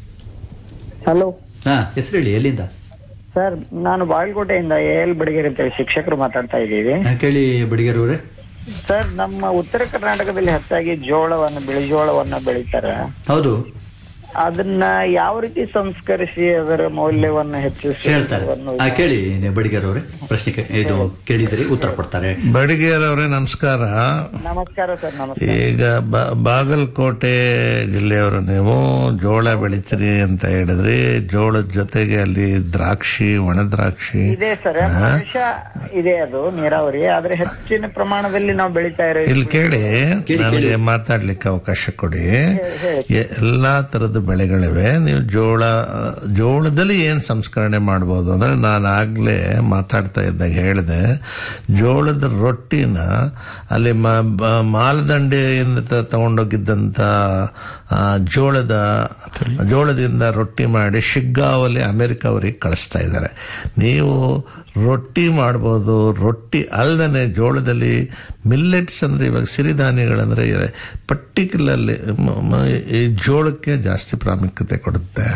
ಹಲೋ ಹಾ ಹೆಸರೇಳಿ ಎಲ್ಲಿಂದ ಸರ್ ನಾನು ಬಾಗಲಕೋಟೆಯಿಂದ ಎ ಎಲ್ ಬಡಿಗೇರಿ ಅಂತೇಳಿ ಶಿಕ್ಷಕರು ಮಾತಾಡ್ತಾ ಇದ್ದೀವಿ ಹಾ, ಕೇಳಿ ಬಡಿಗರವ್ರೆ ಸರ್ ನಮ್ಮ ಉತ್ತರ ಕರ್ನಾಟಕದಲ್ಲಿ ಹೆಚ್ಚಾಗಿ ಜೋಳವನ್ನು ಬಿಳಿ ಜೋಳವನ್ನ ಬೆಳಿತಾರೆ ಹೌದು ಅದನ್ನ ಯಾವ ರೀತಿ ಸಂಸ್ಕರಿಸಿ ಅದರ ಮೌಲ್ಯವನ್ನ ಹೆಚ್ಚಿಸಿ ಹೇಳ್ತಾರೆ ಅನ್ನೋದು- ಆ, ಕೇಳಿ ಬಡಿಗರವ್ರೆ ಪ್ರಶ್ನೆ ಕೇ- ಇದು ಕೇಳಿದರೆ ಉತ್ತರ ಕೊಡ್ತಾರೆ ಬಡಿಗೇರವ್ರೆ ನಮಸ್ಕಾರ ನಮಸ್ಕಾರ ಸರ್ ನಮಸ್ಕಾರ ಈಗ ಬ- ಬಾಗಲಕೋಟೆ ಜಿಲ್ಲೆಯವರು ನೀವು ಜೋಳ ಬೆಳಿತೀರಿ ಅಂತ ಹೇಳಿದ್ರಿ ಜೋಳದ ಜೊತೆಗೆ ಅಲ್ಲಿ ದ್ರಾಕ್ಷಿ ಒಣ ದ್ರಾಕ್ಷಿ ಇದೆ ಸರ್ ಹಾ? ಮನುಷ್ಯ ಇದೆ ಅದು ನೀರಾವರಿ ಆದ್ರೆ ಹೆಚ್ಚಿನ ಪ್ರಮಾಣದಲ್ಲಿ ನಾವು ಬೆಳಿತಾ ಇರೋ ಇಲ್ಲಿ ಕೇಳಿ ಕೇಳಿ, ನನಗೆ ಕೇಳಿ. ಮಾತಾಡ್ಲಿಕ್ಕೆ ಅವಕಾಶ ಕೊಡಿ ಹೇಳಿ. ಎ- ಎಲ್ಲಾ ತರದ ಬೆಳೆಗಳಿವೆ ನೀವು ಜೋಳ ಜೋಳದಲ್ಲಿ ಏನ್ ಸಂಸ್ಕರಣೆ ಮಾಡಬಹುದು ಅಂದ್ರೆ ನಾನು ಆಗ್ಲೇ ಮಾತಾಡ್ತಾ ಇದ್ದಾಗ ಹೇಳಿದೆ ಜೋಳದ ರೊಟ್ಟಿನ ಅಲ್ಲಿ ಮ- ಬ- ಮಾಲದಂಡೆಯಿಂದ ತ- ತಗೊಂಡೋಗಿದ್ದಂತ ಆ, ಜೋಳದ ಜೋಳದಿಂದ ರೊಟ್ಟಿ ಮಾಡಿ ಶಿಗ್ಗಾವಲ್ಲಿ ಅಮೆರಿಕವರಿಗೆ ಕಳಿಸ್ತಾ ಇದ್ದಾರೆ ನೀವು ರೊಟ್ಟಿ ಮಾಡ್ಬೋದು ರೊಟ್ಟಿ ಅಲ್ದನೆ ಜೋಳದಲ್ಲಿ ಮಿಲ್ಲೆಟ್ಸ್ ಅಂದ್ರೆ ಇವಾಗ ಸಿರಿಧಾನ್ಯಗಳಂದ್ರೆ ಪರ್ಟಿಕ್ಯುಲರ್ಲಿ ಈ ಜೋಳಕ್ಕೆ ಜಾಸ್ತಿ ಪ್ರಾಮುಖ್ಯತೆ ಕೊಡುತ್ತೆ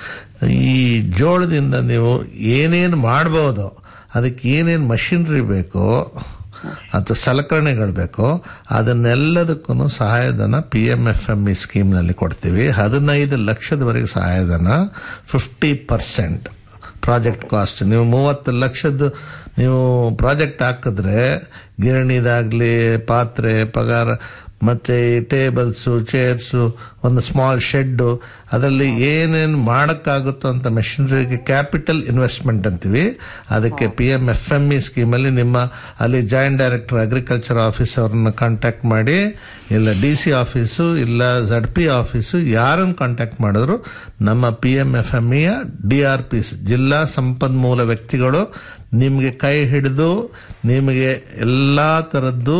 ಈ ಜೋಳದಿಂದ ನೀವು ಏನೇನು ಮಾಡ್ಬೋದು ಅದಕ್ಕೆ ಏನೇನು ಮಷಿನ್ರಿ ಬೇಕೋ ಅಥವಾ ಸಲಕರಣೆಗಳು ಬೇಕೋ ಅದನ್ನೆಲ್ಲದಕ್ಕೂ ಸಹಾಯಧನ P M F M E ಸ್ಕೀಮ್ನಲ್ಲಿ ಕೊಡ್ತೀವಿ ಹದಿನೈದು ಲಕ್ಷದವರೆಗೆ ಸಹಾಯಧನ ಫಿಫ್ಟಿ ಪರ್ಸೆಂಟ್ ಪ್ರಾಜೆಕ್ಟ್ ಕಾಸ್ಟ್ ನೀವು ಮೂವತ್ತು ಲಕ್ಷದ್ದು ನೀವು ಪ್ರಾಜೆಕ್ಟ್ ಹಾಕಿದ್ರೆ ಗಿರಣಿದಾಗ್ಲಿ ಪಾತ್ರೆ ಪಗಾರ ಮತ್ತೆ ಈ ಟೇಬಲ್ಸು ಚೇರ್ಸು ಒಂದು ಸ್ಮಾಲ್ ಶೆಡ್ಡು ಅದರಲ್ಲಿ ಏನೇನು ಮಾಡೋಕ್ಕಾಗುತ್ತೋ ಅಂತ ಮೆಷಿನರಿಗೆ ಕ್ಯಾಪಿಟಲ್ ಇನ್ವೆಸ್ಟ್ಮೆಂಟ್ ಅಂತೀವಿ ಅದಕ್ಕೆ P M F M E ಸ್ಕೀಮಲ್ಲಿ ನಿಮ್ಮ ಅಲ್ಲಿ ಜಾಯಿಂಟ್ ಡೈರೆಕ್ಟರ್ ಅಗ್ರಿಕಲ್ಚರ್ ಆಫೀಸ್ ಅವ್ರನ್ನ ಕಾಂಟ್ಯಾಕ್ಟ್ ಮಾಡಿ ಇಲ್ಲ ಡಿ ಸಿ ಆಫೀಸು ಇಲ್ಲ ಝಡ್ ಪಿ ಆಫೀಸು ಯಾರನ್ನು ಕಾಂಟ್ಯಾಕ್ಟ್ ಮಾಡಿದ್ರು ನಮ್ಮ ಪಿ ಎಂ ಎಫ್ ಎಂ ಇಯ ಡಿ ಆರ್ ಪಿ ಜಿಲ್ಲಾ ಸಂಪನ್ಮೂಲ ವ್ಯಕ್ತಿಗಳು ನಿಮಗೆ ಕೈ ಹಿಡಿದು ನಿಮಗೆ ಎಲ್ಲಾ ಥರದ್ದು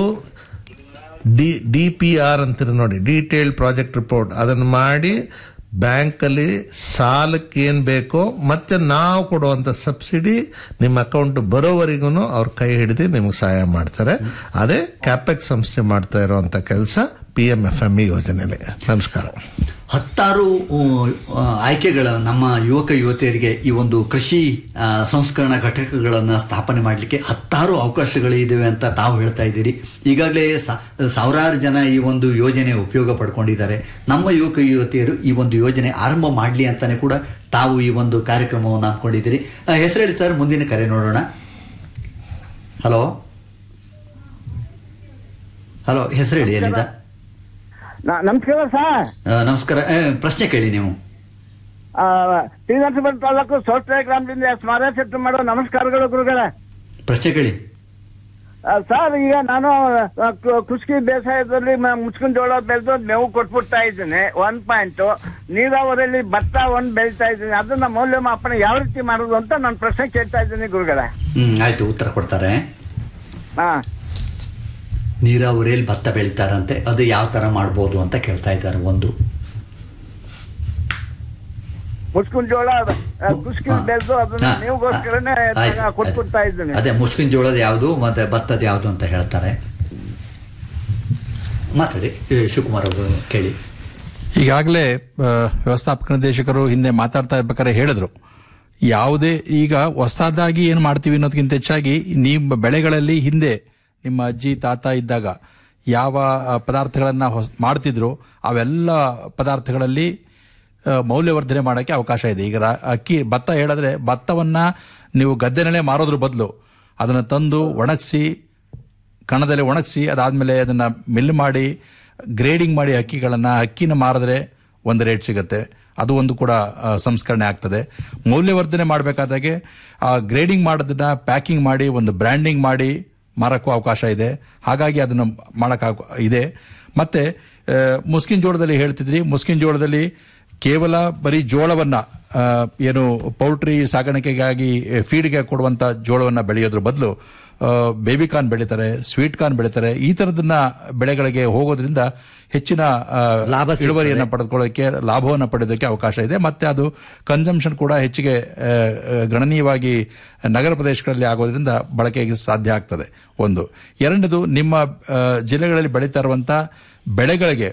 ಡಿ ಡಿ ಪಿ ಆರ್ ಅಂತೀರಿ ನೋಡಿ ಡೀಟೇಲ್ ಪ್ರಾಜೆಕ್ಟ್ ರಿಪೋರ್ಟ್ ಅದನ್ನು ಮಾಡಿ ಬ್ಯಾಂಕಲ್ಲಿ ಸಾಲಕ್ಕೆ ಏನ್ ಬೇಕೋ ಮತ್ತೆ ನಾವು ಕೊಡುವಂತ ಸಬ್ಸಿಡಿ ನಿಮ್ಮ ಅಕೌಂಟ್ ಬರೋವರೆಗೂ ಅವ್ರ ಕೈ ಹಿಡಿದು ನಿಮ್ಗೆ ಸಹಾಯ ಮಾಡ್ತಾರೆ ಅದೇ ಕ್ಯಾಪೆಕ್ ಸಂಸ್ಥೆ ಮಾಡ್ತಾ ಇರುವಂತ ಕೆಲಸ P M F M E ಯೋಜನೆಯಲ್ಲಿ ನಮಸ್ಕಾರ ಹತ್ತಾರು ಉ, ಆ, ಆಯ್ಕೆಗಳ ನಮ್ಮ ಯುವಕ ಯುವತಿಯರಿಗೆ ಈ ಒಂದು ಕೃಷಿ ಆ, ಸಂಸ್ಕರಣಾ ಘಟಕಗಳನ್ನು ಸ್ಥಾಪನೆ ಮಾಡಲಿಕ್ಕೆ ಹತ್ತಾರು ಅವಕಾಶಗಳಿವೆ ಅಂತ ತಾವು ಹೇಳ್ತಾ ಇದ್ದೀರಿ ಈಗಾಗಲೇ ಸಾ- ಸಾವಿರಾರು ಜನ ಈ ಒಂದು ಯೋಜನೆ ಉಪಯೋಗ ಪಡ್ಕೊಂಡಿದ್ದಾರೆ ನಮ್ಮ ಯುವಕ ಯುವತಿಯರು ಈ ಒಂದು ಯೋಜನೆ ಆರಂಭ ಮಾಡಲಿ ಅಂತಾನೆ ಕೂಡ ತಾವು ಈ ಒಂದು ಕಾರ್ಯಕ್ರಮವನ್ನು ಹಾಕೊಂಡಿದ್ದೀರಿ ಆ, ಹೆಸರು ಹೇಳಿ ಸರ್ ಮುಂದಿನ ಕರೆ ನೋಡೋಣ ಹಲೋ ಹಲೋ ಹೆಸರು ಹೇಳಿ ಎಲ್ಲಿಂದ ನಮಸ್ಕಾರ ಸರ್ ಆ, ನಮಸ್ಕಾರ ಆ, ಪ್ರಶ್ನೆ ಕೇಳಿ ನೀವು ಶ್ರೀನರಸೀಪುರ ತಾಲೂಕು ಸೌತ್ರ ಗ್ರಾಮದಿಂದ ಸ್ಮಾರಕ ಸೆಟ್ ಮಾಡೋ ನಮಸ್ಕಾರಗಳು ಗುರುಗಳ ಪ್ರಶ್ನೆ ಕೇಳಿ ಸರ್ ಈಗ ನಾನು ಆ, ಕೃ- ಕೃಷಿ ಬೇಸಾಯದಲ್ಲಿ ಮ- ಮುಚ್ಕೊಂಡ್ ಜೋಳ ಬೆಳೆದು ಮೇವು ಕೊಟ್ಬಿಡ್ತಾ ಇದ್ದೀನಿ ಒಂದ್ ಪಾಯಿಂಟ್ ನೀರಾವರಿಯಲ್ಲಿ ಭತ್ತ ಒಂದ್ ಬೆಳಿತಾ ಇದ್ದೀನಿ ಅದನ್ನ ಮೌಲ್ಯಮಾಪನ ಯಾವ ರೀತಿ ಮಾಡೋದು ಅಂತ ನಾನು ಪ್ರಶ್ನೆ ಕೇಳ್ತಾ ಇದ್ದೀನಿ ಗುರುಗಳ ಹ್ಮ್ ಆಯ್ತು ಉತ್ತರ ಕೊಡ್ತಾರೆ ಹಾ ನೀರಾವರಿಯಲ್ಲಿ ಭತ್ತ ಬೆಳಿತಾರಂತೆ ಅದು ಯಾವ ತರ ಮಾಡ್ಬೋದು ಅಂತ ಕೇಳ್ತಾ ಇದ್ದಾರೆ ಒಂದು ಮುಚ್ಕೊಂಡ್ ಜೋಳ ಕೃಷಿ ಬೆಳೆದು ಅದನ್ನ ಹಾ, ಮೇವುಗೋಸ್ಕರನೇ ಆಯ್ತು, ಕೊಟ್ಬಿಡ್ತಾ ಇದ್ದೀನಿ ಅದೇ ಮುಸ್ಕಿನ ಜೋಳದ ಯಾವುದು ಮತ್ತೆ ಭತ್ತದ ಯಾವುದು ಅಂತ ಹೇಳ್ತಾರೆ ಮಾತಾಡಿ ಈ ಶಿವಕುಮಾರ್ ಅವರು ಕೇಳಿ ಈಗಾಗಲೇ ಆ, ವ್ಯವಸ್ಥಾಪಕ ನಿರ್ದೇಶಕರು ಹಿಂದೆ ಮಾತಾಡ್ತಾ ಇರ್ಬೇಕಾದ್ರೆ ಹೇಳಿದ್ರು ಯಾವುದೇ ಈಗ ಹೊಸದಾಗಿ ಏನು ಮಾಡ್ತೀವಿ ಅನ್ನೋದಕ್ಕಿಂತ ಹೆಚ್ಚಾಗಿ ನಿಮ್ಮ ಬೆಳೆಗಳಲ್ಲಿ ಹಿಂದೆ ನಿಮ್ಮ ಅಜ್ಜಿ ತಾತ ಇದ್ದಾಗ ಯಾವ ಆ, ಪದಾರ್ಥಗಳನ್ನ ಹೊಸ ಮಾಡ್ತಿದ್ರು ಅವೆಲ್ಲ ಪದಾರ್ಥಗಳಲ್ಲಿ ಆ, ಮೌಲ್ಯವರ್ಧನೆ ಮಾಡೋಕ್ಕೆ ಅವಕಾಶ ಇದೆ ಈಗ ರಾ- ಅಕ್ಕಿ ಭತ್ತ ಹೇಳಿದ್ರೆ ಭತ್ತವನ್ನ ನೀವು ಗದ್ದೆನಲ್ಲೇ ಮಾರೋದ್ರ ಬದಲು ಅದನ್ನು ತಂದು ಒಣಗಿಸಿ ಕಣದಲ್ಲಿ ಒಣಗಿಸಿ ಅದಾದ್ಮೇಲೆ ಅದನ್ನ ಮಿಲ್ ಮಾಡಿ ಗ್ರೇಡಿಂಗ್ ಮಾಡಿ ಅಕ್ಕಿಗಳನ್ನ ಅಕ್ಕಿನ ಮಾರಿದ್ರೆ ಒಂದು ರೇಟ್ ಸಿಗುತ್ತೆ ಅದು ಒಂದು ಕೂಡ ಆ, ಸಂಸ್ಕರಣೆ ಆಗ್ತದೆ ಮೌಲ್ಯವರ್ಧನೆ ಮಾಡಬೇಕಾದಾಗೆ ಆ ಗ್ರೇಡಿಂಗ್ ಮಾಡೋದನ್ನ ಪ್ಯಾಕಿಂಗ್ ಮಾಡಿ ಒಂದು ಬ್ರ್ಯಾಂಡಿಂಗ್ ಮಾಡಿ ಮಾರಕ್ಕೂ ಅವಕಾಶ ಇದೆ ಹಾಗಾಗಿ ಅದನ್ನು ಮಾಡಕ್ ಇದೆ ಮತ್ತೆ ಆ, ಮುಸ್ಕಿನ್ ಜೋಳದಲ್ಲಿ ಹೇಳ್ತಿದ್ರಿ ಮುಸ್ಕಿನ್ ಜೋಳದಲ್ಲಿ ಕೇವಲ ಬರೀ ಜೋಳವನ್ನ ಆ, ಏನು ಪೌಲ್ಟ್ರಿ ಸಾಗಾಣಿಕೆಗಾಗಿ ಫೀಡ್ಗೆ ಕೊಡುವಂತ ಜೋಳವನ್ನ ಬೆಳೆಯೋದ್ರ ಬದಲು ಬೇಬಿ ಕಾರ್ನ್ ಬೆಳೀತಾರೆ ಸ್ವೀಟ್ ಕಾರ್ನ್ ಬೆಳೀತಾರೆ ಈ ತರದನ್ನ ಬೆಳೆಗಳಿಗೆ ಹೋಗೋದ್ರಿಂದ ಹೆಚ್ಚಿನ ಆ, ಲಾಭ ಸಿಗ್ತದೆ. ಇಳುವರಿಯನ್ನ ಪಡೆದುಕೊಳ್ಳೋಕೆ ಲಾಭವನ್ನು ಪಡೆಯೋದಕ್ಕೆ ಅವಕಾಶ ಇದೆ ಮತ್ತೆ ಅದು ಕನ್ಸಂಪ್ಷನ್ ಕೂಡ ಹೆಚ್ಚಿಗೆ ಆ, ಆ, ಗಣನೀಯವಾಗಿ ನಗರ ಪ್ರದೇಶಗಳಲ್ಲಿ ಆಗೋದ್ರಿಂದ ಬಳಕೆಗೆ ಸಾಧ್ಯ ಆಗ್ತದೆ ಒಂದು ಎರಡನೇದು ನಿಮ್ಮ ಆ, ಜಿಲ್ಲೆಗಳಲ್ಲಿ ಬೆಳೀತಾ ಇರುವಂತ ಬೆಳೆಗಳಿಗೆ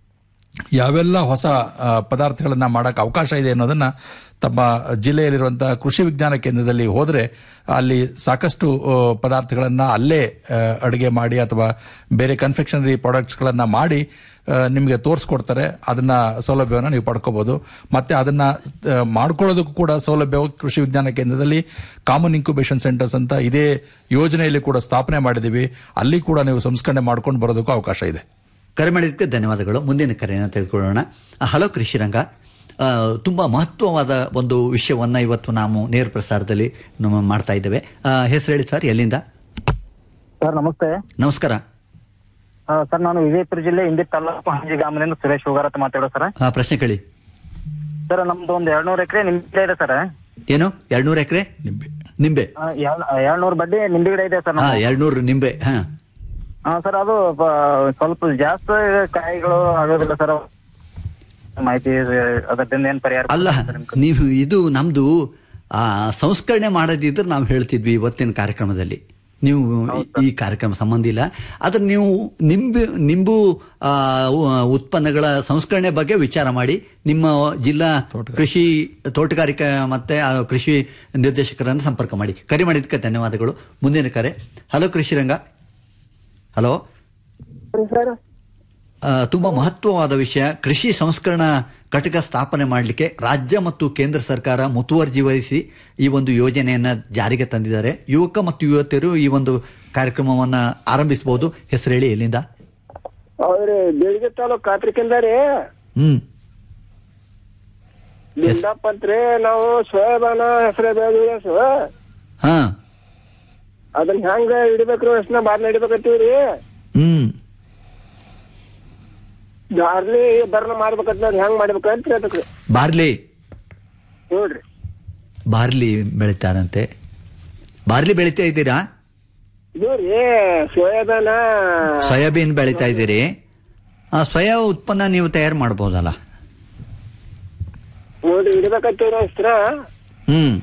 ಯಾವೆಲ್ಲ ಹೊಸ ಆ, ಪದಾರ್ಥಗಳನ್ನ ಮಾಡಕ್ಕೆ ಅವಕಾಶ ಇದೆ ಅನ್ನೋದನ್ನ ತಮ್ಮ ಜಿಲ್ಲೆಯಲ್ಲಿರುವಂತಹ ಕೃಷಿ ವಿಜ್ಞಾನ ಕೇಂದ್ರದಲ್ಲಿ ಹೋದ್ರೆ ಅಲ್ಲಿ ಸಾಕಷ್ಟು ಆ, ಪದಾರ್ಥಗಳನ್ನ ಅಲ್ಲೇ ಆ, ಅಡುಗೆ ಮಾಡಿ ಅಥವಾ ಬೇರೆ ಕನ್ಫೆಕ್ಷನರಿ ಪ್ರಾಡಕ್ಟ್ಸ್ಗಳನ್ನ ಮಾಡಿ ಆ, ನಿಮಗೆ ತೋರಿಸ್ಕೊಡ್ತಾರೆ ಅದನ್ನ ಸೌಲಭ್ಯವನ್ನು ನೀವು ಪಡ್ಕೋಬಹುದು ಮತ್ತೆ ಅದನ್ನ ಆ, ಮಾಡ್ಕೊಳ್ಳೋದಕ್ಕೂ ಕೂಡ ಸೌಲಭ್ಯ ಕೃಷಿ ವಿಜ್ಞಾನ ಕೇಂದ್ರದಲ್ಲಿ ಕಾಮನ್ ಇನ್ಕ್ಯುಬೇಷನ್ ಸೆಂಟರ್ಸ್ ಅಂತ ಇದೇ ಯೋಜನೆಯಲ್ಲಿ ಕೂಡ ಸ್ಥಾಪನೆ ಮಾಡಿದೀವಿ ಅಲ್ಲಿ ಕೂಡ ನೀವು ಸಂಸ್ಕರಣೆ ಮಾಡ್ಕೊಂಡು ಬರೋದಕ್ಕೂ ಅವಕಾಶ ಇದೆ ಕರೆ ಮಾಡಿದ್ದಕ್ಕೆ ಧನ್ಯವಾದಗಳು ಮುಂದಿನ ಕರೆಯನ್ನು ತೆಗೆದುಕೊಳ್ಳೋಣ ಆ, ಹಲೋ ಕೃಷಿರಂಗ ಆ, ತುಂಬಾ ಮಹತ್ವವಾದ ಒಂದು ವಿಷಯವನ್ನ ಇವತ್ತು ನಾವು ನೇರ ಪ್ರಸಾರದಲ್ಲಿ ನಮ್ಮ ಮಾಡ್ತಾ ಇದ್ದೇವೆ ಆ, ಹೆಸರು ಹೇಳಿ ಸರ್ ಎಲ್ಲಿಂದ ಸರ್ ನಮಸ್ತೆ ನಮಸ್ಕಾರ ಆ, ಸರ್ ನಾನು ವಿಜಯಪುರ ಜಿಲ್ಲೆ ಇಂಡಿ ತಾಲೂಕು ಹಂಜಿ ಗ್ರಾಮದಿಂದ ಸುರೇಶ್ ಹೋಗಾರ ಅಂತ ಮಾತಾಡೋ ಸರ್ ಆ, ಪ್ರಶ್ನೆ ಕೇಳಿ ಸರ್ ನಮ್ದು ಒಂದು ಎರಡ್ನೂರು ಎಕರೆ ನಿಂಬೆ ಇದೆ ಸರ್ ಏನು ಎರಡ್ನೂರು ಎಕರೆ ನಿಂಬೆ ಎರಡ್ನೂರು ಬಡ್ಡಿ ನಿಂಬೆ ಗಿಡ ಇದೆ ಸರ್ ಹಾ ಎರಡ್ನೂರು ನಿಂಬೆ ಹಾ ಹಾ ಸರ್ ಅದು ಬ- ಸ್ವಲ್ಪ ಜಾಸ್ತಿ ಕಾಯಿಗಳು ಆಗೋದಿಲ್ಲ ಸರ್ ಮಾಹಿತಿ ಅದರಿಂದ ಏನ್ ಪರಿಹಾರ ಅಲ್ಲ ನೀವು ಇದು ನಮ್ದು ಆ ಸಂಸ್ಕರಣೆ ಮಾಡದಿದ್ರೆ ನಾವು ಹೇಳ್ತಿದ್ವಿ ಇವತ್ತಿನ ಕಾರ್ಯಕ್ರಮದಲ್ಲಿ ನೀವು ಈ- ಈ ಕಾರ್ಯಕ್ರಮ ಸಂಬಂಧ ಇಲ್ಲ ಆದ್ರೆ ನೀವು ನಿಂಬು ನಿಂಬು ಆ, ಉ- ಉತ್ಪನ್ನಗಳ ಸಂಸ್ಕರಣೆ ಬಗ್ಗೆ ವಿಚಾರ ಮಾಡಿ ನಿಮ್ಮ ಜಿಲ್ಲಾ ಕೃಷಿ ತೋಟಗಾರಿಕಾ ಮತ್ತೆ ಆ ಕೃಷಿ ನಿರ್ದೇಶಕರನ್ನು ಸಂಪರ್ಕ ಮಾಡಿ ಕರೆ ಮಾಡಿದ್ದಕ್ಕೆ ಧನ್ಯವಾದಗಳು ಮುಂದಿನ ಕರೆ ಹಲೋ ಕೃಷಿರಂಗ ಹಲೋ ಆ, ತುಂಬಾ ಮಹತ್ವವಾದ ವಿಷಯ ಕೃಷಿ ಸಂಸ್ಕರಣಾ ಘಟಕ ಸ್ಥಾಪನೆ ಮಾಡಲಿಕ್ಕೆ ರಾಜ್ಯ ಮತ್ತು ಕೇಂದ್ರ ಸರ್ಕಾರ ಮುತುವರ್ಜಿ ವಹಿಸಿ ಈ ಒಂದು ಯೋಜನೆಯನ್ನ ಜಾರಿಗೆ ತಂದಿದ್ದಾರೆ ಯುವಕ ಮತ್ತು ಯುವತಿಯರು ಈ ಒಂದು ಕಾರ್ಯಕ್ರಮವನ್ನ ಆರಂಭಿಸಬಹುದು ಹೆಸರು ಹೇಳಿ ಎಲ್ಲಿಂದ ಅವ್ರಿ ಬೆಳಿಗ್ಗೆ ತಾಲೂಕ್ ಕಾತ್ರಿಕಿಂದ ರೀ ಹ್ಮ್ ಲಿಂಗಪ್ಪ ಅಂತ್ರಿ ನಾವು ಸೋಯಾಬಾನ ಹೆಸರು ಬೆಳೆದ ಹಾ ಅದನ್ನ ಹೆಂಗ ಹಿಡಿಬೇಕ್ರಿ ಹೆಸನ ಬಾರ್ನ ಹಿಡಿಬೇಕತ್ತೀವ್ರಿ ಹ್ಮ್ ಬಾರ್ಲಿ ಬರ್ನ ಮಾಡ್ಬೇಕಂತ ಅದ್ ಹೆಂಗ್ ಮಾಡ್ಬೇಕಂತ ಹೇಳ್ಬೇಕ್ರಿ ಬಾರ್ಲಿ ನೋಡ್ರಿ ಬಾರ್ಲಿ ಬೆಳಿತಾರಂತೆ ಬಾರ್ಲಿ ಬೆಳಿತಾ ಇದ್ದೀರಾ ಇದು ರೀ ಸೋಯಾಬಾನ ಸೋಯಾಬೀನ್ ಬೆಳಿತಾ ಇದ್ದೀರಿ ಆ ಸೋಯಾ ಉತ್ಪನ್ನ ನೀವು ತಯಾರು ಮಾಡಬಹುದಲ್ಲ ನೋಡ್ರಿ ಹಿಡಿಬೇಕತ್ತೀವ್ರಿ ಹೆಸ್ರ ಹ್ಮ್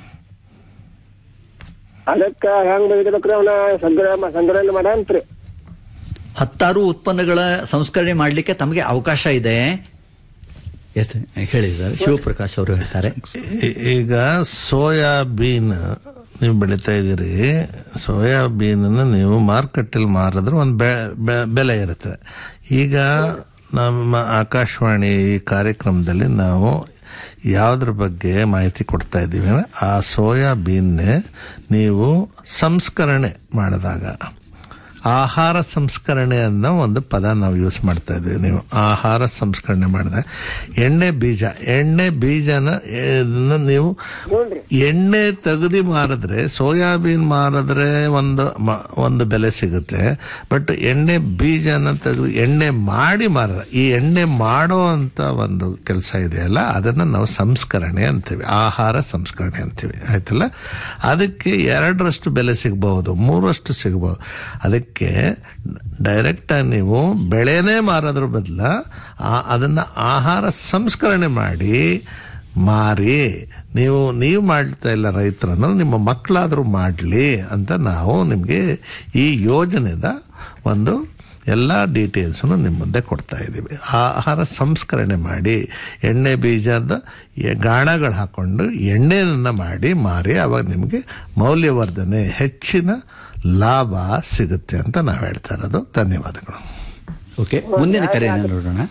ಅದಕ್ಕ ಹೆಂಗ್ ಹಿಡಿಬೇಕ್ರಿ ಅವನ ಸಂಗ್ರಹ ಸಂಗ್ರಹಣೆ ಮಾಡಂತ್ರಿ ಹತ್ತಾರು ಉತ್ಪನ್ನಗಳ ಸಂಸ್ಕರಣೆ ಮಾಡಲಿಕ್ಕೆ ತಮಗೆ ಅವಕಾಶ ಇದೆ ಎಸ್ ಹೇಳಿ ಸರ್ ಶಿವಪ್ರಕಾಶ್ ಅವರು ಹೇಳ್ತಾರೆ ಈ- ಈಗ ಸೋಯಾಬೀನ್ ನೀವು ಬೆಳೀತಾ ಇದ್ದೀರಿ ಸೋಯಾಬೀನ್ ನೀವು ಮಾರ್ಕೆಟಲ್ಲಿ ಮಾರಿದ್ರೆ ಒಂದು ಬೆಲೆ ಇರುತ್ತೆ ಈಗ ನಮ್ಮ ಆಕಾಶವಾಣಿ ಈ ಕಾರ್ಯಕ್ರಮದಲ್ಲಿ ನಾವು ಯಾವುದ್ರ ಬಗ್ಗೆ ಮಾಹಿತಿ ಕೊಡ್ತಾ ಇದ್ದೀವಿ ಅಂದ್ರೆ ಆ ಸೋಯಾಬೀನ್ನೇ ನೀವು ಸಂಸ್ಕರಣೆ ಮಾಡಿದಾಗ ಆಹಾರ ಸಂಸ್ಕರಣೆ ಅನ್ನೋ ಒಂದು ಪದ ನಾವು ಯೂಸ್ ಮಾಡ್ತಾ ಇದ್ವಿ ನೀವು ಆಹಾರ ಸಂಸ್ಕರಣೆ ಮಾಡಿದಾಗ ಎಣ್ಣೆ ಬೀಜ ಎಣ್ಣೆ ಬೀಜನ ಇದನ್ನ ನೀವು ಎಣ್ಣೆ ತೆಗೆದು ಮಾರಿದ್ರೆ ಸೋಯಾಬೀನ್ ಮಾರಿದ್ರೆ ಒಂದು ಮ- ಒಂದು ಬೆಲೆ ಸಿಗುತ್ತೆ ಬಟ್ ಎಣ್ಣೆ ಬೀಜನ ತೆಗೆದು ಎಣ್ಣೆ ಮಾಡಿ ಮಾರ ಈ ಎಣ್ಣೆ ಮಾಡೋ ಅಂತ ಒಂದು ಕೆಲಸ ಇದೆಯಲ್ಲ ಅದನ್ನ ನಾವು ಸಂಸ್ಕರಣೆ ಅಂತೀವಿ ಆಹಾರ ಸಂಸ್ಕರಣೆ ಅಂತೀವಿ ಆಯ್ತಲ್ಲ ಅದಕ್ಕೆ ಎರಡರಷ್ಟು ಬೆಲೆ ಸಿಗಬಹುದು ಮೂರಷ್ಟು ಸಿಗಬಹುದು ಅದಕ್ಕೆ ಡೈರೆಕ್ಟ್ ಆಗಿ ನೀವು ಬೆಳೆನೇ ಮಾರೋದ್ರ ಬದಲ ಅದನ್ನ ಆಹಾರ ಸಂಸ್ಕರಣೆ ಮಾಡಿ ಮಾರಿ ನೀವು ನೀವು ಮಾಡ್ತಾ ಇಲ್ಲ ರೈತರನ್ನು ನಿಮ್ಮ ಮಕ್ಕಳಾದರೂ ಮಾಡಲಿ ಅಂತ ನಾವು ನಿಮಗೆ ಈ ಯೋಜನೆದ ಒಂದು ಎಲ್ಲ ಡೀಟೇಲ್ಸನ್ನು ನಿಮ್ಮ ಮುಂದೆ ಕೊಡ್ತಾ ಇದ್ದೀವಿ ಆಹಾರ ಸಂಸ್ಕರಣೆ ಮಾಡಿ ಎಣ್ಣೆ ಬೀಜದ ಎ- ಗಾಣಗಳು ಹಾಕೊಂಡು ಎಣ್ಣೆಯನ್ನು ಮಾಡಿ ಮಾರಿ ಅವಾಗ ನಿಮಗೆ ಮೌಲ್ಯವರ್ಧನೆ ಹೆಚ್ಚಿನ ಲಾಭ ಸಿಗುತ್ತೆ ಅಂತ ನಾವು ಹೇಳ್ತಾ ಇರೋದು ಧನ್ಯವಾದಗಳು ಓಕೆ ಮುಂದಿನ ಕರೆಯನ್ನು ನೋಡೋಣ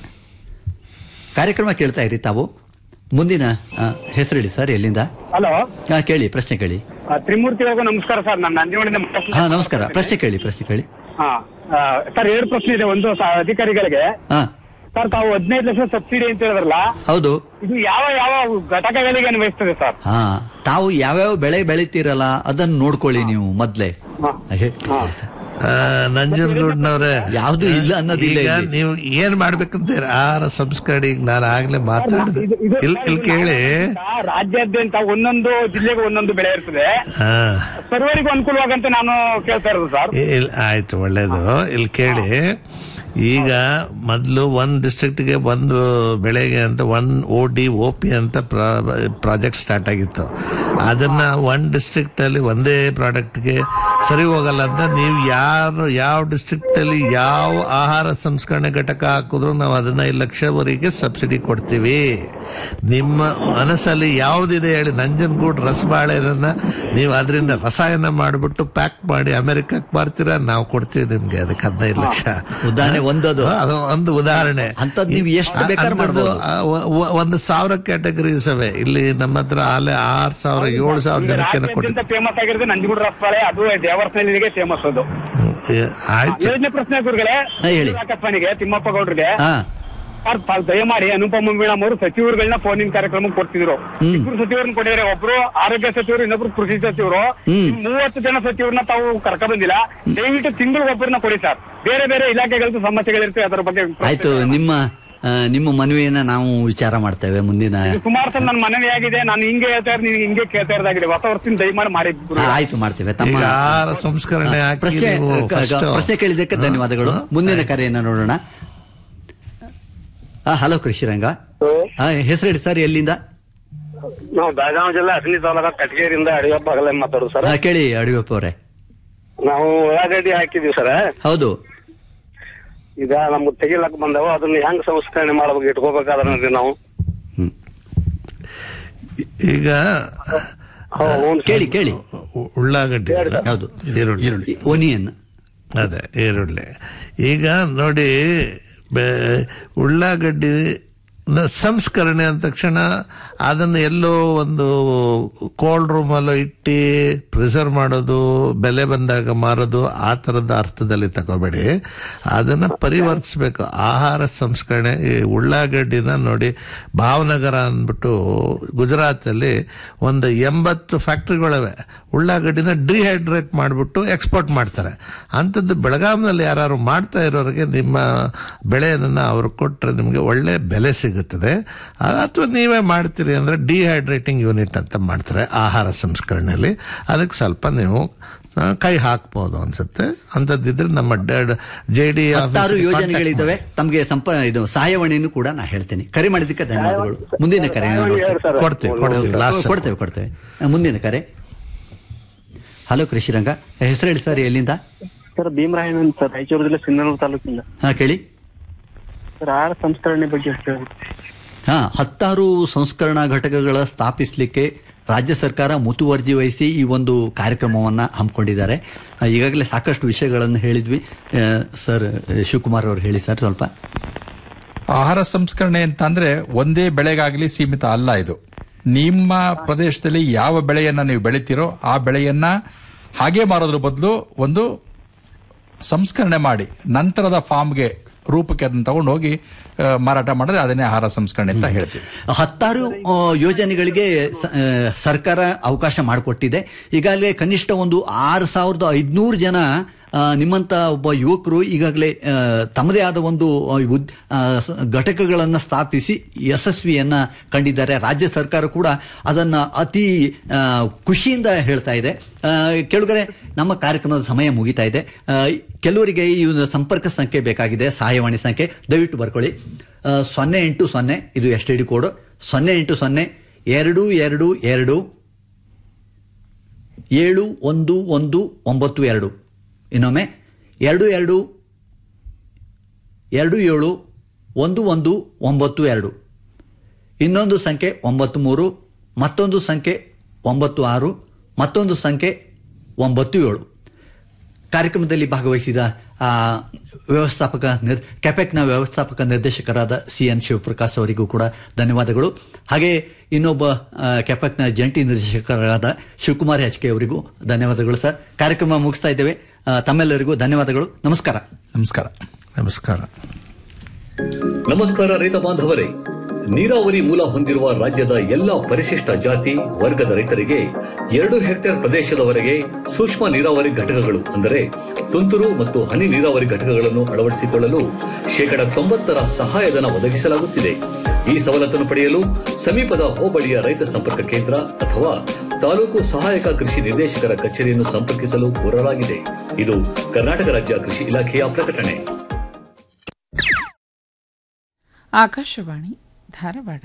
ಕಾರ್ಯಕ್ರಮ ಕೇಳ್ತಾ ಇರಿ ತಾವು ಮುಂದಿನ ಆ, ಹೆಸರು ಹೇಳಿ ಸರ್ ಎಲ್ಲಿಂದ ಹಲೋ ಹಾ ಕೇಳಿ ಪ್ರಶ್ನೆ ಕೇಳಿ ತ್ರಿಮೂರ್ತಿ ಅವ್ರಿಗೂ ನಮಸ್ಕಾರ ಸರ್ ನಾನು ನಂಜನಗೂಡಿಂದ ಮಾತಾಡ್ತಿದ್ದೀನಿ. ಹಾ ನಮಸ್ಕಾರ ಪ್ರಶ್ನೆ ಕೇಳಿ ಪ್ರಶ್ನೆ ಕೇಳಿ ಹಾ ಆ, ಸರ್ ಎರಡು ಪ್ರಶ್ನೆ ಇದೆ ಒಂದು ಸ- ಅಧಿಕಾರಿಗಳಿಗೆ ಹಾ ಸರ್ ತಾವು ಹದಿನೈದು ಲಕ್ಷ ಸಬ್ಸಿಡಿ ಅಂತ ಹೇಳಿದ್ರಲ್ಲ ಹೌದು ಇದು ಯಾವ ಯಾವ ಘಟಕಗಳಿಗೆ ಅನ್ವಯಿಸ್ತದೆ ಸರ್ ಹಾ ತಾವು ಯಾವ್ಯಾವ ಬೆಳೆ ಬೆಳಿತೀರಲ್ಲ ಅದನ್ನು ನೋಡ್ಕೊಳ್ಳಿ ನೀವು ಮೊದ್ಲೇ ಹೇ- ಆ, ನಂಜನಗೂಡ್ನವ್ರೆ ಯಾವ್ದು ಇಲ್ಲ ಅನ್ನೋದಿಲ್ಲ ಈಗ ಇಲ್ಲಿ. ನೀವು ಏನ್ ಮಾಡ್ಬೇಕಂತೀರ ಆಹಾರ ಸಂಸ್ಕರಣೆ ಈಗ ನಾನು ಆಗ್ಲೇ ಮಾತಾಡಿದೆ ಇದು- ಇದು- ಇಲ್ಲಿ ಇಲ್ಲಿ ಕೇಳಿ ಆ, ರಾಜ್ಯಾದ್ಯಂತ ಒಂದೊಂದು ಜಿಲ್ಲೆಗೆ ಒಂದೊಂದು ಬೆಳೆ ಇರ್ತದೆ ಹಾ ಸರ್ವರಿಗೂ ಅನುಕೂಲವಾಗಂತ ನಾನು ಕೇಳ್ತಾ ಇರೋದು ಸರ್ ಇಲ್ಲಿ ಆಯ್ತು ಒಳ್ಳೇದು ಇಲ್ಲಿ ಕೇಳಿ ಈಗ ಮೊದಲು ಒಂದು ಡಿಸ್ಟ್ರಿಕ್ಟ್ಗೆ ಒಂದು ಬೆಳೆಗೆ ಅಂತ one O D O P ಅಂತ ಪ್ರಾಜೆಕ್ಟ್ ಸ್ಟಾರ್ಟ್ ಆಗಿತ್ತು ಅದನ್ನ ಒನ್ ಡಿಸ್ಟ್ರಿಕ್ಟ್ ಅಲ್ಲಿ ಒಂದೇ ಪ್ರಾಡಕ್ಟ್ಗೆ ಸರಿ ಹೋಗಲ್ಲ ಅಂತ ನೀವು ಯಾರು ಯಾವ ಡಿಸ್ಟ್ರಿಕ್ಟ್ ಅಲ್ಲಿ ಯಾವ ಆಹಾರ ಸಂಸ್ಕರಣೆ ಘಟಕ ಹಾಕಿದ್ರು ನಾವು ಹದಿನೈದು ಲಕ್ಷವರೆಗೆ ಸಬ್ಸಿಡಿ ಕೊಡ್ತೀವಿ ನಿಮ್ಮ ಮನಸ್ಸಲ್ಲಿ ಯಾವುದಿದೆ ಹೇಳಿ ನಂಜನಗೂಡು ರಸಬಾಳೆನ ನೀವು ಅದರಿಂದ ರಸಾಯನ ಮಾಡಿಬಿಟ್ಟು ಪ್ಯಾಕ್ ಮಾಡಿ ಅಮೆರಿಕಕ್ಕೆ ಬರ್ತೀರಾ ನಾವು ಕೊಡ್ತೀವಿ ನಿಮ್ಗೆ ಅದಕ್ಕೆ ಹದಿನೈದು ಲಕ್ಷ ಉದಾಹರಣೆ ಒಂದದು. ಅದು ಒಂದು ಉದಾಹರಣೆ ಅಂಥದ್ದು ನೀವು ಎಷ್ಟು ಬೇಕಾದ್ರೂ ಅಂಥದ್ದು, ಮಾಡ್ಬೋದು. ಆ, ಒ- ಒ- ಒಂದು ಸಾವಿರ ಕ್ಯಾಟಗರೀಸ್ ಅವೆ ಇಲ್ಲಿ ನಮ್ಮ ಹತ್ರ ಆಲೆ ಆರು ಸಾವಿರ ಏಳು ಸಾವಿರ ಜನಕ್ಕೆ ಕೊಡ್ತೀವಿ ರಾಜ್ಯಾದ್ಯಂತ ಫೇಮಸ್ ಆಗಿರೋದು ನಂಜನಗೂಡು ರಸಬಾಳೆ ಅದು ದೇವರಸನಲ್ಲಿಗೆ ಫೇಮಸ್ ಅದು ಆಯ್ತು ಯೋಜನೆ ಪ್ರಶ್ನೆ ಗುರುಗಳೇ ಹಾ, ಹೇಳಿ. ಆಕಾಶವಾಣಿಗೆ ತಿಮ್ಮಪ್ಪ ಗೌಡ್ರಿಗೆ ಹಾ ಸರ್ ಪ- ದಯಮಾಡಿ ಅನುಪಮ ಮೀಣಮ್ ಅವರು ಸಚಿವರುಗಳನ್ನ ಫೋನಿನ ಕಾರ್ಯಕ್ರಮ ಕೊಡ್ತಿದ್ರು ಇಬ್ರು ಸಚಿವರನ್ನ ಕೊಟ್ಟಿದ್ದಾರೆ ಒಬ್ರು ಆರೋಗ್ಯ ಸಚಿವರು ಇನ್ನೊಬ್ರು ಕೃಷಿ ಸಚಿವರು ಹ್ಮ್. ಮೂವತ್ತು ಜನ ಸಚಿವರನ್ನ ತಾವು ಕರ್ಕ ಬಂದಿಲ್ಲ ದಯವಿಟ್ಟು ತಿಂಗಳಿಗೆ ಒಬ್ಬರನ್ನ ಕೊಡಿ ಸರ್ ಬೇರೆ ಬೇರೆ ಇಲಾಖೆಗಳದ್ದು ಸಮಸ್ಯೆಗಳಿರ್ತವೆ ಅದರ ಬಗ್ಗೆ ಆಯ್ತು ನಿಮ್ಮ ಆ, ನಿಮ್ಮ ಮನವಿಯನ್ನ ನಾವು ವಿಚಾರ ಮಾಡ್ತೇವೆ ಮುಂದಿನ ಇದು ಸುಮಾರು ಸಲ ನನ್ನ ಮನವಿ ಆಗಿದೆ ನಾನು ಹಿಂಗೆ ಹೇಳ್ತಾ ಇರೋದು ನೀವು ಹಿಂಗೆ ಕೇಳ್ತಾ ಇರೋದಾಗಿದೆ ಹೊಸ ವರ್ಷದಿಂದ ದಯಮಾಡಿ ಮಾಡಿ ಆ, ಆಯ್ತು ಮಾಡ್ತೇವೆ ತಮ್ಮ ಈಗ ಆಹಾರ ಸಂಸ್ಕರಣೆ ಆ, ಹಾಕಿ ಪ್ರಶ್ನೆ ನೀವು ಕ- first- ಕ- ಪ್ರಶ್ನೆ ಕೇಳಿದ್ದಕ್ಕೆ ಧನ್ಯವಾದಗಳು ಮುಂದಿನ ಕರೆಯನ್ನ ನೋಡೋಣ ಹಲೋ ಕೃಷಿರಂಗ ಹೆಸರು ಹೇಳಿ ಸರ್ ಎಲ್ಲಿಂದ ನಾವು ಬೆಳಗಾವಿ ಜಿಲ್ಲೆ ಅಸಲಿ ತಾಲೂಕ ಕಟಗೇರಿಯಿಂದ ಅಡಿಯಪ್ಪ ಆಗಲೇ ಮಾತಾಡೋದು ಸರ್ ಆ, ಕೇಳಿ ಅಡಿಯಪ್ಪ ಅವರೇ ನಾವು ಉಳ್ಳಾಗಡ್ಡಿ ಹಾಕಿದೀವಿ ಸರ್ ಹೌದು ಈಗ ನಮ್ಗೆ ತೆಗಿಲಕ್ ಬಂದವ ಅದನ್ನ ಹೆಂಗ್ ಸಂಸ್ಕರಣೆ ಮಾಡ್ಬೇಕು ಇಟ್ಕೋಬೇಕಾದ್ರೆ ನಾವು ಈಗ ಕೇಳಿ ಕೇಳಿ ಉ- ಉಳ್ಳಾಗಡ್ಡಿ ಅಲ್ಲ? ಹೌದು. ಈರುಳ್ಳಿ ಒನಿಯನ್ ಅದೇ ಈರುಳ್ಳಿ ಈಗ ನೋಡಿ ಬೆ- ಉಳ್ಳಾಗಡ್ಡಿ ನ ಸಂಸ್ಕರಣೆ ಅಂದ ತಕ್ಷಣ ಅದನ್ನು ಎಲ್ಲೋ ಒಂದು ಕೋಲ್ಡ್ ರೂಮಲ್ಲೋ ಇಟ್ಟು ಪ್ರಿಸರ್ವ್ ಮಾಡೋದು ಬೆಲೆ ಬಂದಾಗ ಮಾರೋದು ಆ ಥರದ ಅರ್ಥದಲ್ಲಿ ತಗೋಬೇಡಿ ಅದನ್ನು ಪರಿವರ್ತಿಸ್ಬೇಕು ಆಹಾರ ಸಂಸ್ಕರಣೆ ಈ ಉಳ್ಳಾಗಡ್ಡಿನ ನೋಡಿ ಭಾವನಗರ ಅಂದ್ಬಿಟ್ಟು ಗುಜರಾತಲ್ಲಿ ಒಂದು ಎಂಬತ್ತು ಫ್ಯಾಕ್ಟ್ರಿಗಳಿವೆ ಉಳ್ಳಾಗಡ್ಡಿನ ಡಿಹೈಡ್ರೇಟ್ ಮಾಡಿಬಿಟ್ಟು ಎಕ್ಸ್ಪೋರ್ಟ್ ಮಾಡ್ತಾರೆ ಅಂಥದ್ದು ಬೆಳಗಾವಿನಲ್ಲಿ ಯಾರು ಮಾಡ್ತಾ ಇರೋರಿಗೆ ನಿಮ್ಮ ಬೆಳೆಯನ್ನು ಅವ್ರು ಕೊಟ್ಟರೆ ನಿಮಗೆ ಒಳ್ಳೆ ಬೆಲೆ ಸಿಗುತ್ತದೆ ಅಥವಾ ನೀವೇ ಮಾಡ್ತೀರಿ ಅಂದರೆ ಡಿಹೈಡ್ರೇಟಿಂಗ್ ಯೂನಿಟ್ ಅಂತ ಮಾಡ್ತಾರೆ ಆಹಾರ ಸಂಸ್ಕರಣೆಯಲ್ಲಿ ಅದಕ್ಕೆ ಸ್ವಲ್ಪ ನೀವು ಆ, ಕೈ ಹಾಕ್ಬೋದು ಅನ್ಸುತ್ತೆ ಅಂಥದ್ದಿದ್ರೆ ನಮ್ಮ ಜೆ ಡಿ ಹತ್ತಾರು ಯೋಜನೆಗಳಿದ್ದಾವೆ ತಮಗೆ ಸಂಪ ಇದು ಸಹಾಯವಾಣಿಯನ್ನು ಕೂಡ ನಾ ಹೇಳ್ತೇನೆ ಕರೆ ಮಾಡಿದ್ದಕ್ಕೆ ಧನ್ಯವಾದಗಳು ಮುಂದಿನ ಕರೆ ಕೊಡ್ತೀವಿ, ಕೊಡ್ತೀವಿ, last. ಕೊಡ್ತೇವೆ ಕೊಡ್ತೇವೆ ಆ, ಮುಂದಿನ ಕರೆ ಹಲೋ ಕೃಷಿರಂಗ ಹೆಸರು ಹೇಳಿ ಸರ್ ಎಲ್ಲಿಂದ ಸರ್ ಭೀಮರಾಯನ್ ಅಂತ ಸರ್ ರಾಯಚೂರು ಜಿಲ್ಲೆ ಸಿಂಧನೂರು ತಾಲೂಕಿಂದ ಹಾ ಕೇಳಿ ಸರ್ ಆಹಾರ ಸಂಸ್ಕರಣೆ ಬಗ್ಗೆ ಹೇಳಿ ಹಾ ಹತ್ತಾರು ಸಂಸ್ಕರಣಾ ಘಟಕಗಳ ಸ್ಥಾಪಿಸಲಿಕ್ಕೆ ರಾಜ್ಯ ಸರ್ಕಾರ ಮುತುವರ್ಜಿ ವಹಿಸಿ ಈ ಒಂದು ಕಾರ್ಯಕ್ರಮವನ್ನ ಹಮ್ಮಿಕೊಂಡಿದ್ದಾರೆ ಆ, ಈಗಾಗಲೇ ಸಾಕಷ್ಟು ವಿಷಯಗಳನ್ನು ಹೇಳಿದ್ವಿ ಆ, ಸರ್ ಶಿವಕುಮಾರ್ ಅವರು ಹೇಳಿ ಸರ್ ಸ್ವಲ್ಪ ಆಹಾರ ಸಂಸ್ಕರಣೆ ಅಂತ ಅಂದ್ರೆ ಒಂದೇ ಬೆಳೆಗಾಗಲಿ ಸೀಮಿತ ಅಲ್ಲ ಇದು ನಿಮ್ಮ ಪ್ರದೇಶದಲ್ಲಿ ಯಾವ ಬೆಳೆಯನ್ನ ನೀವು ಬೆಳಿತೀರೋ ಆ ಬೆಳೆಯನ್ನ ಹಾಗೆ ಮಾರೋದ್ರ ಬದಲು ಒಂದು ಸಂಸ್ಕರಣೆ ಮಾಡಿ ನಂತರದ ಫಾರ್ಮ್ಗೆ ರೂಪಕ್ಕೆ ಅದನ್ನ ತಗೊಂಡು ಹೋಗಿ ಆ, ಮಾರಾಟ ಮಾಡಿದ್ರೆ ಅದನ್ನೇ ಆಹಾರ ಸಂಸ್ಕರಣೆ ಅಂತ ಹೇಳ್ತೀವಿ ಹತ್ತಾರು ಆ, ಯೋಜನೆಗಳಿಗೆ ಸ- ಆ, ಸರ್ಕಾರ ಅವಕಾಶ ಮಾಡಿಕೊಟ್ಟಿದೆ ಈಗಾಗಲೇ ಕನಿಷ್ಠ ಒಂದು ಆರು ಸಾವಿರದ ಐದುನೂರು ಜನ ಆ, ನಿಮ್ಮಂತ ಒಬ್ಬ ಯುವಕರು ಈಗಾಗಲೇ ಆ, ತಮ್ಮದೇ ಆದ ಒಂದು ಆ, ಉದ್- ಆ, ಸ- ಘಟಕಗಳನ್ನು ಸ್ಥಾಪಿಸಿ ಯಶಸ್ವಿಯನ್ನ ಕಂಡಿದ್ದಾರೆ ರಾಜ್ಯ ಸರ್ಕಾರ ಕೂಡ ಅದನ್ನ ಅತಿ ಆ, ಖುಷಿಯಿಂದ ಹೇಳ್ತಾ ಇದೆ ಆ, ಕೆಳಗರೆ ನಮ್ಮ ಕಾರ್ಯಕ್ರಮದ ಸಮಯ ಮುಗಿತಾ ಇದೆ ಆ, ಕೆಲವರಿಗೆ ಈ ಒಂದು ಸಂಪರ್ಕ ಸಂಖ್ಯೆ ಬೇಕಾಗಿದೆ ಸಹಾಯವಾಣಿ ಸಂಖ್ಯೆ ದಯವಿಟ್ಟು ಬರ್ಕೊಳ್ಳಿ ಆ, ಸೊನ್ನೆ ಎಂಟು ಸೊನ್ನೆ ಇದು ಎಸ್ ಟಿ ಡಿ ಕೋಡ್ ಸೊನ್ನೆ ಎಂಟು ಸೊನ್ನೆ ಎರಡು ಎರಡು ಎರಡು ಏಳು ಒಂದು ಒಂದು ಒಂಬತ್ತು ಎರಡು ಇನ್ನೊಮ್ಮೆ ಎರಡು ಎರಡು ಎರಡು ಏಳು ಒಂದು ಒಂದು ಒಂಬತ್ತು ಎರಡು ಇನ್ನೊಂದು ಸಂಖ್ಯೆ ಒಂಬತ್ತು ಮೂರು ಮತ್ತೊಂದು ಸಂಖ್ಯೆ ಒಂಬತ್ತು ಆರು ಮತ್ತೊಂದು ಸಂಖ್ಯೆ ಒಂಬತ್ತು ಏಳು ಕಾರ್ಯಕ್ರಮದಲ್ಲಿ ಭಾಗವಹಿಸಿದ ಆ, ವ್ಯವಸ್ಥಾಪಕ ನಿರ್ ಕೆಪೆಕ್ನ ವ್ಯವಸ್ಥಾಪಕ ನಿರ್ದೇಶಕರಾದ ಸಿ ಎನ್ ಶಿವಪ್ರಕಾಶ್ ಅವರಿಗೂ ಕೂಡ ಧನ್ಯವಾದಗಳು ಹಾಗೆ ಇನ್ನೊಬ್ಬ ಆ, ಕೆಪೆಕ್ನ ಜಂಟಿ ನಿರ್ದೇಶಕರಾದ ಶಿವಕುಮಾರ್ ಹೆಚ್ಕೆ ಅವರಿಗೂ ಧನ್ಯವಾದಗಳು ಸರ್ ಕಾರ್ಯಕ್ರಮ ಮುಗಿಸ್ತಾ ಇದ್ದೇವೆ ಆ, ತಮ್ಮೆಲ್ಲರಿಗೂ ಧನ್ಯವಾದಗಳು ನಮಸ್ಕಾರ ನಮಸ್ಕಾರ ನಮಸ್ಕಾರ ನಮಸ್ಕಾರ ರೈತ ಬಾಂಧವರೇ ನೀರಾವರಿ ಮೂಲ ಹೊಂದಿರುವ ರಾಜ್ಯದ ಎಲ್ಲಾ ಪರಿಶಿಷ್ಟ ಜಾತಿ ವರ್ಗದ ರೈತರಿಗೆ ಎರಡು ಹೆಕ್ಟೇರ್ ಪ್ರದೇಶದವರೆಗೆ ಸೂಕ್ಷ್ಮ ನೀರಾವರಿ ಘಟಕಗಳು ಅಂದರೆ ತುಂತುರು ಮತ್ತು ಹನಿ ನೀರಾವರಿ ಘಟಕಗಳನ್ನು ಅಳವಡಿಸಿಕೊಳ್ಳಲು ಶೇಕಡ ತೊಂಬತ್ತರ ಸಹಾಯಧನ ಒದಗಿಸಲಾಗುತ್ತಿದೆ ಈ ಸವಲತ್ತನ್ನು ಪಡೆಯಲು ಸಮೀಪದ ಹೋಬಳಿಯ ರೈತ ಸಂಪರ್ಕ ಕೇಂದ್ರ ಅಥವಾ ತಾಲೂಕು ಸಹಾಯಕ ಕೃಷಿ ನಿರ್ದೇಶಕರ ಕಚೇರಿಯನ್ನು ಸಂಪರ್ಕಿಸಲು ಕೋರಲಾಗಿದೆ ಇದು ಕರ್ನಾಟಕ ರಾಜ್ಯ ಕೃಷಿ ಇಲಾಖೆಯ ಪ್ರಕಟಣೆ ಆಕಾಶವಾಣಿ ಧಾರವಾಡ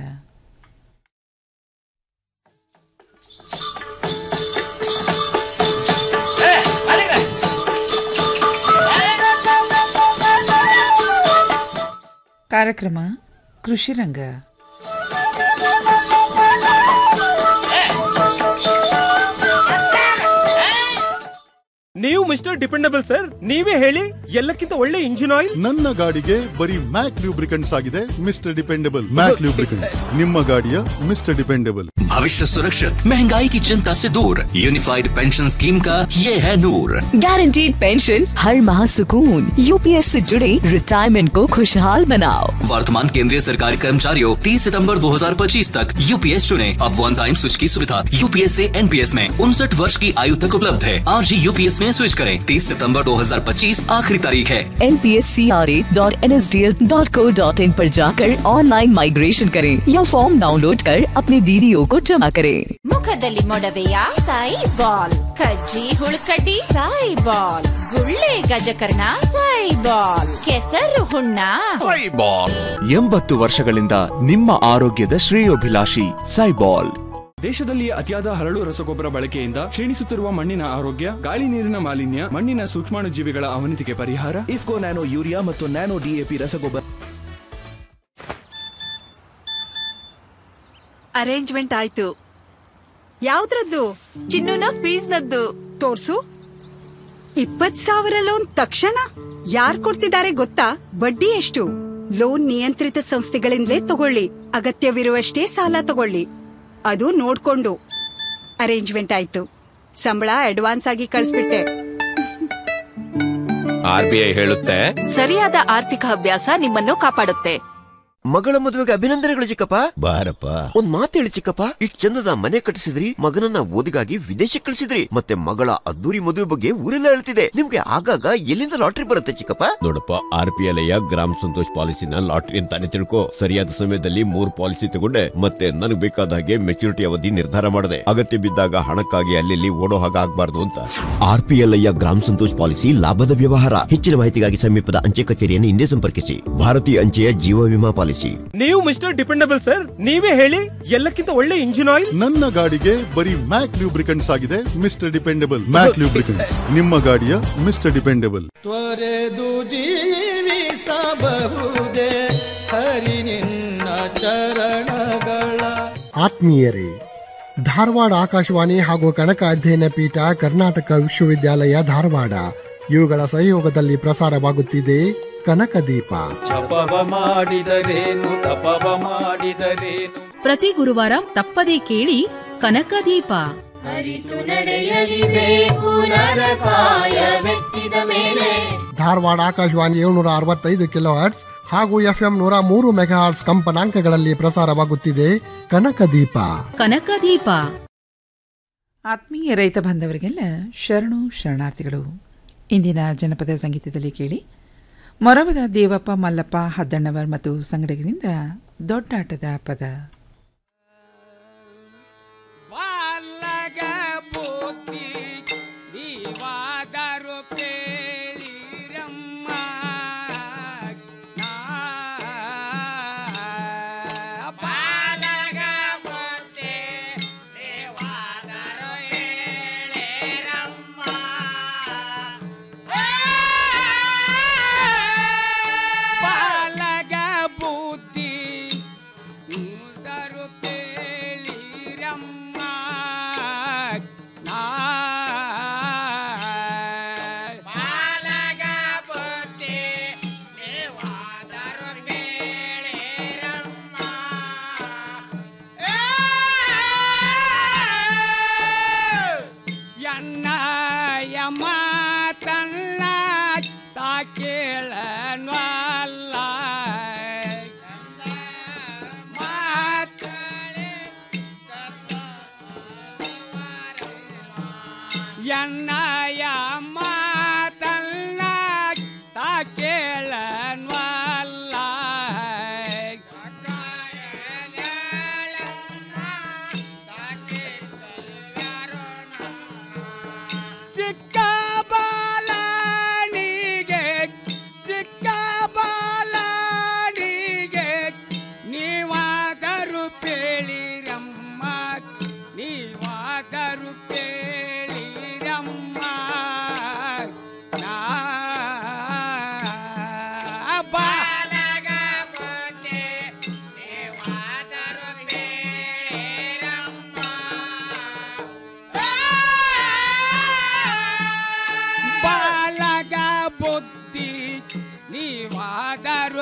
ಕಾರ್ಯಕ್ರಮ ಕೃಷಿ ರಂಗ ನೀವು ಮಿಸ್ಟರ್ ಡಿಪೆಂಡಬಲ್ ಸರ್ ನೀವೇ ಹೇಳಿ ಎಲ್ಲಕ್ಕಿಂತ ಒಳ್ಳೆ ಇಂಜಿನ್ ಆಯಿಲ್ ನನ್ನ ಗಾಡಿಗೆ ಬರೀ ಮ್ಯಾಕ್ ಲೂಬ್ರಿಕೆಂಟ್ಸ್ ಆಗಿದೆ ಮಿಸ್ಟರ್ ಡಿಪೆಂಡಬಲ್ ಮ್ಯಾಕ್ ಲೂಬ್ರಿಕೆಂಟ್ಸ್ ನಿಮ್ಮ ಗಾಡಿಯ ಮಿಸ್ಟರ್ ಡಿಪೆಂಡಬल भविष्य सुरक्षित महंगाई की चिंता से दूर यूनिफाइड पेंशन स्कीम का ये है नूर गारंटीड पेंशन हर माह सुकून यूपीएस से जुड़े रिटायरमेंट को खुशहाल बनाओ वर्तमान केंद्रीय सरकारी कर्मचारियों 30 सितंबर 2025 तक यूपीएस चुने अब वन टाइम स्विच की सुविधा यूपीएस से एनपीएस में उनसठ वर्ष की आयु तक उपलब्ध है आज ही यूपीएस में स्विच करें 30 सितंबर 2025 आखिरी तारीख है N P S C R A dot N S D L dot co dot in पर जाकर ऑनलाइन माइग्रेशन करें या फॉर्म डाउनलोड कर अपने डीडीओ को जमा करें ಮುಖದಲ್ಲಿ ಮೊಡವೆಯ ಸಾಯಿ ಬಾಲ್ ಕಜ್ಜಿ ಹುಳ್ಕಡ್ಡಿ ಸಾಯಿ ಬಾಲ್ ಗುಳ್ಳೆ ಗಜಕರ್ಣ ಸಾಯಿ ಬಾಲ್ ಕೆಸರು ಹುಣ್ಣ ಎಂಬತ್ತು ವರ್ಷಗಳಿಂದ ನಿಮ್ಮ ಆರೋಗ್ಯದ ಶ್ರೇಯೋಭಿಲಾಷಿ ಸೈಬಾಲ್ ದೇಶದಲ್ಲಿ ಅತಿಯಾದ ಹರಳು ರಸಗೊಬ್ಬರ ಬಳಕೆಯಿಂದ ಕ್ಷೀಣಿಸುತ್ತಿರುವ ಮಣ್ಣಿನ ಆರೋಗ್ಯ ಗಾಳಿ ನೀರಿನ ಮಾಲಿನ್ಯ ಮಣ್ಣಿನ ಸೂಕ್ಷ್ಮಾಣುಜೀವಿಗಳ ಅವನತಿಗೆ ಪರಿಹಾರ ಇಫ್ಕೋ ನ್ಯಾನೋ ಯೂರಿಯಾ ಮತ್ತು ನ್ಯಾನೋ ಡಿಎಪಿ ರಸಗೊಬ್ಬರ ಅರೇಂಜ್ಮೆಂಟ್ ಆಯ್ತು ಯಾವ್ದ್ರದ್ದು ಚಿನ್ನುನ ಫೀಸ್ನದ್ದು ತೋರ್ಸು ಇಪ್ಪತ್ ಸಾವಿರ ಲೋನ್ ತಕ್ಷಣ ಯಾರ್ ಕೊಡ್ತಿದ್ದಾರೆ ಗೊತ್ತಾ ಬಡ್ಡಿ ಎಷ್ಟು ಲೋನ್ ನಿಯಂತ್ರಿತ ಸಂಸ್ಥೆಗಳಿಂದಲೇ ತಗೊಳ್ಳಿ ಅಗತ್ಯವಿರುವಷ್ಟೇ ಸಾಲ ತಗೊಳ್ಳಿ ಅದು ನೋಡ್ಕೊಂಡು ಅರೇಂಜ್ಮೆಂಟ್ ಆಯ್ತು ಸಂಬಳ ಅಡ್ವಾನ್ಸ್ ಆಗಿ ಕಳಿಸ್ಬಿಟ್ಟೆ ಆರ್ ಬಿ ಐ ಹೇಳುತ್ತೆ ಸರಿಯಾದ ಆರ್ಥಿಕ ಅಭ್ಯಾಸ ನಿಮ್ಮನ್ನು ಕಾಪಾಡುತ್ತೆ ಮಗಳ ಮದುವೆಗೆ ಅಭಿನಂದನೆಗಳು ಚಿಕ್ಕಪ್ಪ ಬಾರಪ್ಪ ಒಂದ್ ಮಾತು ಹೇಳಿ ಚಿಕ್ಕಪ್ಪ ಇಷ್ಟ್ ಚಂದದ ಮನೆ ಕಟ್ಟಿಸಿದ್ರಿ ಮಗನನ್ನ ಓದಿಗಾಗಿ ವಿದೇಶಕ್ಕೆ ಕಳಿಸಿದ್ರಿ ಮತ್ತೆ ಮಗಳ ಅದ್ದೂರಿ ಮದುವೆ ಬಗ್ಗೆ ಊರೆಲ್ಲ ಹೇಳ್ತಿದೆ ನಿಮ್ಗೆ ಆಗಾಗ ಎಲ್ಲಿಂದ ಲಾಟ್ರಿ ಬರುತ್ತೆ ಚಿಕ್ಕಪ್ಪ ನೋಡಪ್ಪ ಆರ್ ಪಿ ಎಲ್ ಗ್ರಾಮ ಸಂತೋಷ್ ಪಾಲಿಸಿನ ಲಾಟ್ರಿ ಅಂತಾನೆ ತಿಳ್ಕೊ ಸರಿಯಾದ ಸಮಯದಲ್ಲಿ ಮೂರ್ ಪಾಲಿಸಿ ತಗೊಂಡೆ ಮತ್ತೆ ನನಗೆ ಬೇಕಾದ ಹಾಗೆ ಮೆಚುರಿಟಿ ಅವಧಿ ನಿರ್ಧಾರ ಮಾಡಿದೆ ಅಗತ್ಯ ಬಿದ್ದಾಗ ಹಣಕ್ಕಾಗಿ ಅಲ್ಲಿ ಓಡೋ ಹಾಗೆ ಆಗ್ಬಾರ್ದು ಅಂತ ಆರ್ ಪಿ ಎಲ್ ಗ್ರಾಮ ಸಂತೋಷ್ ಪಾಲಿಸಿ ಲಾಭದ ವ್ಯವಹಾರ ಹೆಚ್ಚಿನ ಮಾಹಿತಿಗಾಗಿ ಸಮೀಪದ ಅಂಚೆ ಕಚೇರಿಯನ್ನು ಹಿಂದೆ ಸಂಪರ್ಕಿಸಿ ಭಾರತೀಯ ಅಂಚೆಯ ಜೀವ ವಿಮಾ ಪಾಲಿಸಿ ನೀವು ಮಿಸ್ಟರ್ ಡಿಪೆಂಡಬಲ್ ಸರ್ ನೀವೇ ಹೇಳಿ ಎಲ್ಲಕ್ಕಿಂತ ಒಳ್ಳೆ ಇಂಜಿನ್ ಆಯಿಲ್ ನನ್ನ ಗಾಡಿಗೆ ಬರೀ ಮ್ಯಾಕ್ ಲೂಬ್ರಿಕೆಂಟ್ಸ್ ಆಗಿದೆ ಮಿಸ್ಟರ್ ಡಿಪೆಂಡಬಲ್ ಮ್ಯಾಕ್ ಲೂಬ್ರಿಕೆಂಟ್ಸ್ ನಿಮ್ಮ ಗಾಡಿಯ ಮಿಸ್ಟರ್ ಡಿಪೆಂಡಬಲ್ ತ್ವರೆದು ಜೀವಿಸಬಹುದೇ ಹರಿ ನಿನ್ನ ಚರಣಗಳ ಆತ್ಮೀಯರೇ ಧಾರವಾಡ ಆಕಾಶವಾಣಿ ಹಾಗೂ ಕನಕ ಅಧ್ಯಯನ ಪೀಠ ಕರ್ನಾಟಕ ವಿಶ್ವವಿದ್ಯಾಲಯ ಧಾರವಾಡ ಇವುಗಳ ಸಹಯೋಗದಲ್ಲಿ ಪ್ರಸಾರವಾಗುತ್ತಿದೆ ಕನಕ ದೀಪ ಜಪವ ಮಾಡಿದರೇನು ತಪವ ಮಾಡಿದರೇನು ಪ್ರತಿ ಗುರುವಾರ ತಪ್ಪದೇ ಕೇಳಿ ಕನಕದೀಪ ಅರಿತು ನಡೆಯಲಿಬೇಕು ನರಕಾಯವೆತ್ತಿದ ಮೇಲೆ ಧಾರವಾಡ ಆಕಾಶವಾಣಿ ಏಳ್ನೂರ ಅರವತ್ತೈದು ಕಿಲೋ ಹರ್ಟ್ಸ್ ಹಾಗೂ ಎಫ್ಎಂ ನೂರ ಮೂರು ಮೆಗಾ ಹರ್ಟ್ಸ್ ಕಂಪನಾಂಕಗಳಲ್ಲಿ ಪ್ರಸಾರವಾಗುತ್ತಿದೆ ಕನಕ ದೀಪ ಕನಕದೀಪ ಆತ್ಮೀಯ ರೈತ ಬಾಂಧವರಿಗೆಲ್ಲ ಶರಣು ಶರಣಾರ್ಥಿಗಳು ಇಂದಿನ ಜನಪದ ಸಂಗೀತದಲ್ಲಿ ಕೇಳಿ ಮೊರಬದ ದೇವಪ್ಪ ಮಲ್ಲಪ್ಪ ಹದ್ದಣ್ಣವರ್ ಮತ್ತು ಸಂಗಡಿಗರಿಂದ ದೊಡ್ಡಾಟದ ಪದ ನೀವಾದರು ಕೇಳಿರಮ್ಮ ಬಾಲಗ ಮತ್ತೆ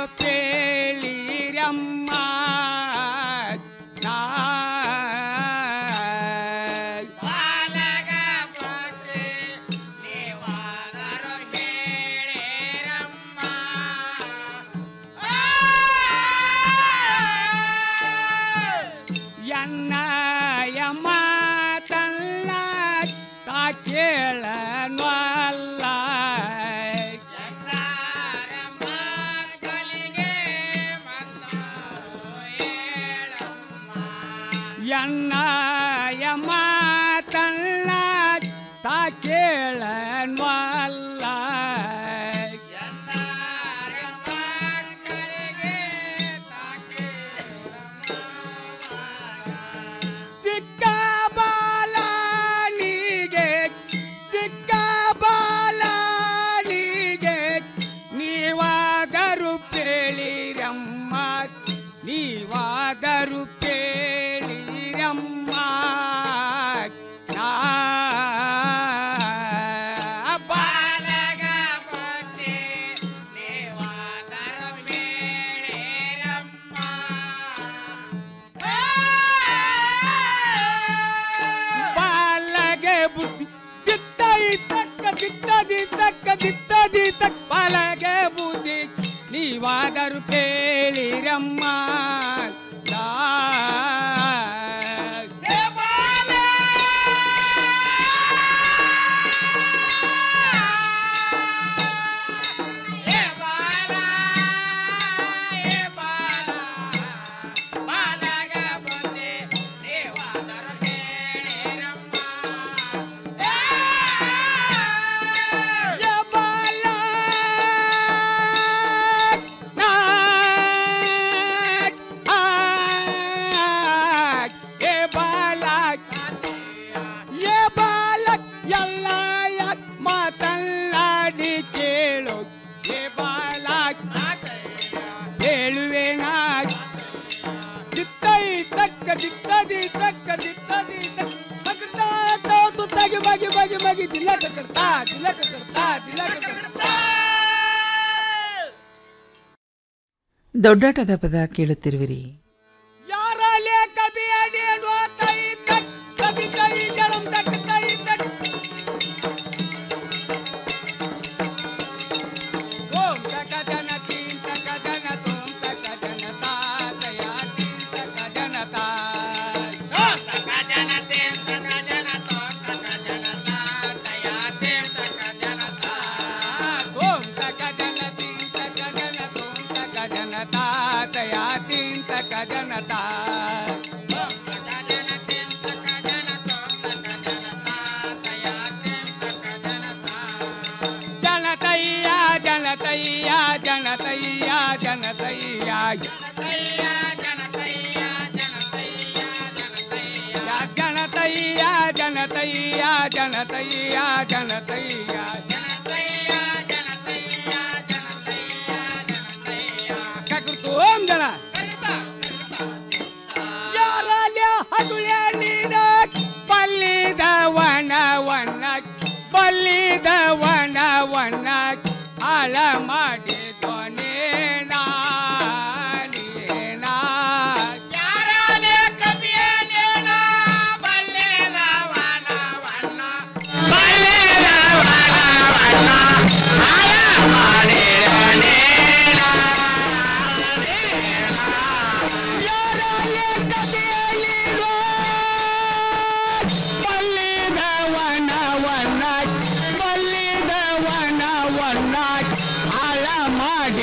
ಪೇಳಿರಮ್ಮ ನಾ ಬಾಲಗ ಪತಿ ನೀವಾದರು ಹೇಳಿರಮ್ಮ ಎನ್ನಯ ಮಾತಲ್ಲ ತಾ ಕೇಳನ್ವಲ್ಲ ಎನ್ನಯ ಮಾತಲ್ಲ ತಾ ಕೇಳನ್ವಲ್ಲ ಚಿಕ್ಕ ಬಾಲನಿಗೆ ಚಿಕ್ಕ ಬಾಲನಿಗೆ ನೀವಾದರು ಪೇಳಿರಮ್ಮ ನೀವಾದರು ಪೇಳಿರಮ್ಮ ನಾ ಬಾಲಗ ಪತಿ ನೀವಾದರು ಪೇಳಿರಮ್ಮ ಬಾಲಗೆ ಬುದ್ಧಿ ದಿತ್ತೈ ತಕ್ಕ ದಿತ್ತದಿ ತಕ್ಕ ದಿತ್ತದಿ ತಕ್ಕ ಬಾಲಗೆ ಬುದ್ಧಿ ನೀವಾದರೂ ಕೇಳಿರಮ್ಮ ನಾ. ಹೇ ಬಾಲ! ಹೇ ಬಾಲ! ಹೇ ಬಾಲ! ಬಾಲಗ ಬುದ್ಧಿ ನೀವಾದರೂ ಕೇಳಿರಮ್ಮ ಮಾತಲ್ಲಾಡಿ ಕೇಳು ಏ ಬಾಲಕ್ ಹೇಳುವೆ ನಾ ದಿತ್ತೈ ತಕ್ಕ ದಿತ್ತದಿ ತಕ್ಕ ದಿತ್ತದಿ ತಕ್ಕ ತೋತು ತಗಿ ಬಗಿ ಬಗಿ ಬಗಿ ತಿಲಕ ಕರ್ತಾ ತಿಲಕ ಕರ್ತಾ ತಿಲಕ ಕರ್ತಾ ದೊಡ್ಡಾಟದ ಪದ ಕೇಳುತ್ತಿರುವಿರಿ ಯಾರಲ್ಲೇ ಕಬಿ ಅಡಿಯೋ ತೈ ತಕ್ ಕಬಿ ತೈ ಜಲಂ ತಕ್ ತೈ ತಕ್ ಓಂ ತಕ ಜನ ತೀನ್ ತಕ ಜನ ತೋಂ ತಕ ಜನ ತಾ ತಯಾ ತೀನ್ ತಕ ಜನ ತಾ ಓಂ ತಕ ಜನ ತೀನ್ ತಕ ಜನ ತೋಂ ತಕ ಜನ ತಾ ತಯಾ ತೀನ್ ತಕ ಜನ ತಾ ಓಂ ತಕ ಜನ ತೀನ್ ತಕ ಜನ ತೋಂ ತಕ ಜನ ತಾ ತಯಾ ತೀನ್ ತಕ ಜನ ತಾ ಓಂ ತಕ ಜನ ತೀನ್ ತಕ ಜನ ತೋಂ ತಕ ಜನ ತಾ ತಯಾ ತೀನ್ ತಕ ಜನ ತಾ ಜನತಯ್ಯ ಜನತಯ್ಯ ಜನತಯ್ಯ ಜನತಯ್ಯ ಜನತಯ್ಯ ಜನತಯ್ಯ ಜನತಯ್ಯ ಜನತಯ್ಯ ಜನತಯ್ಯ ಜನತಯ್ಯ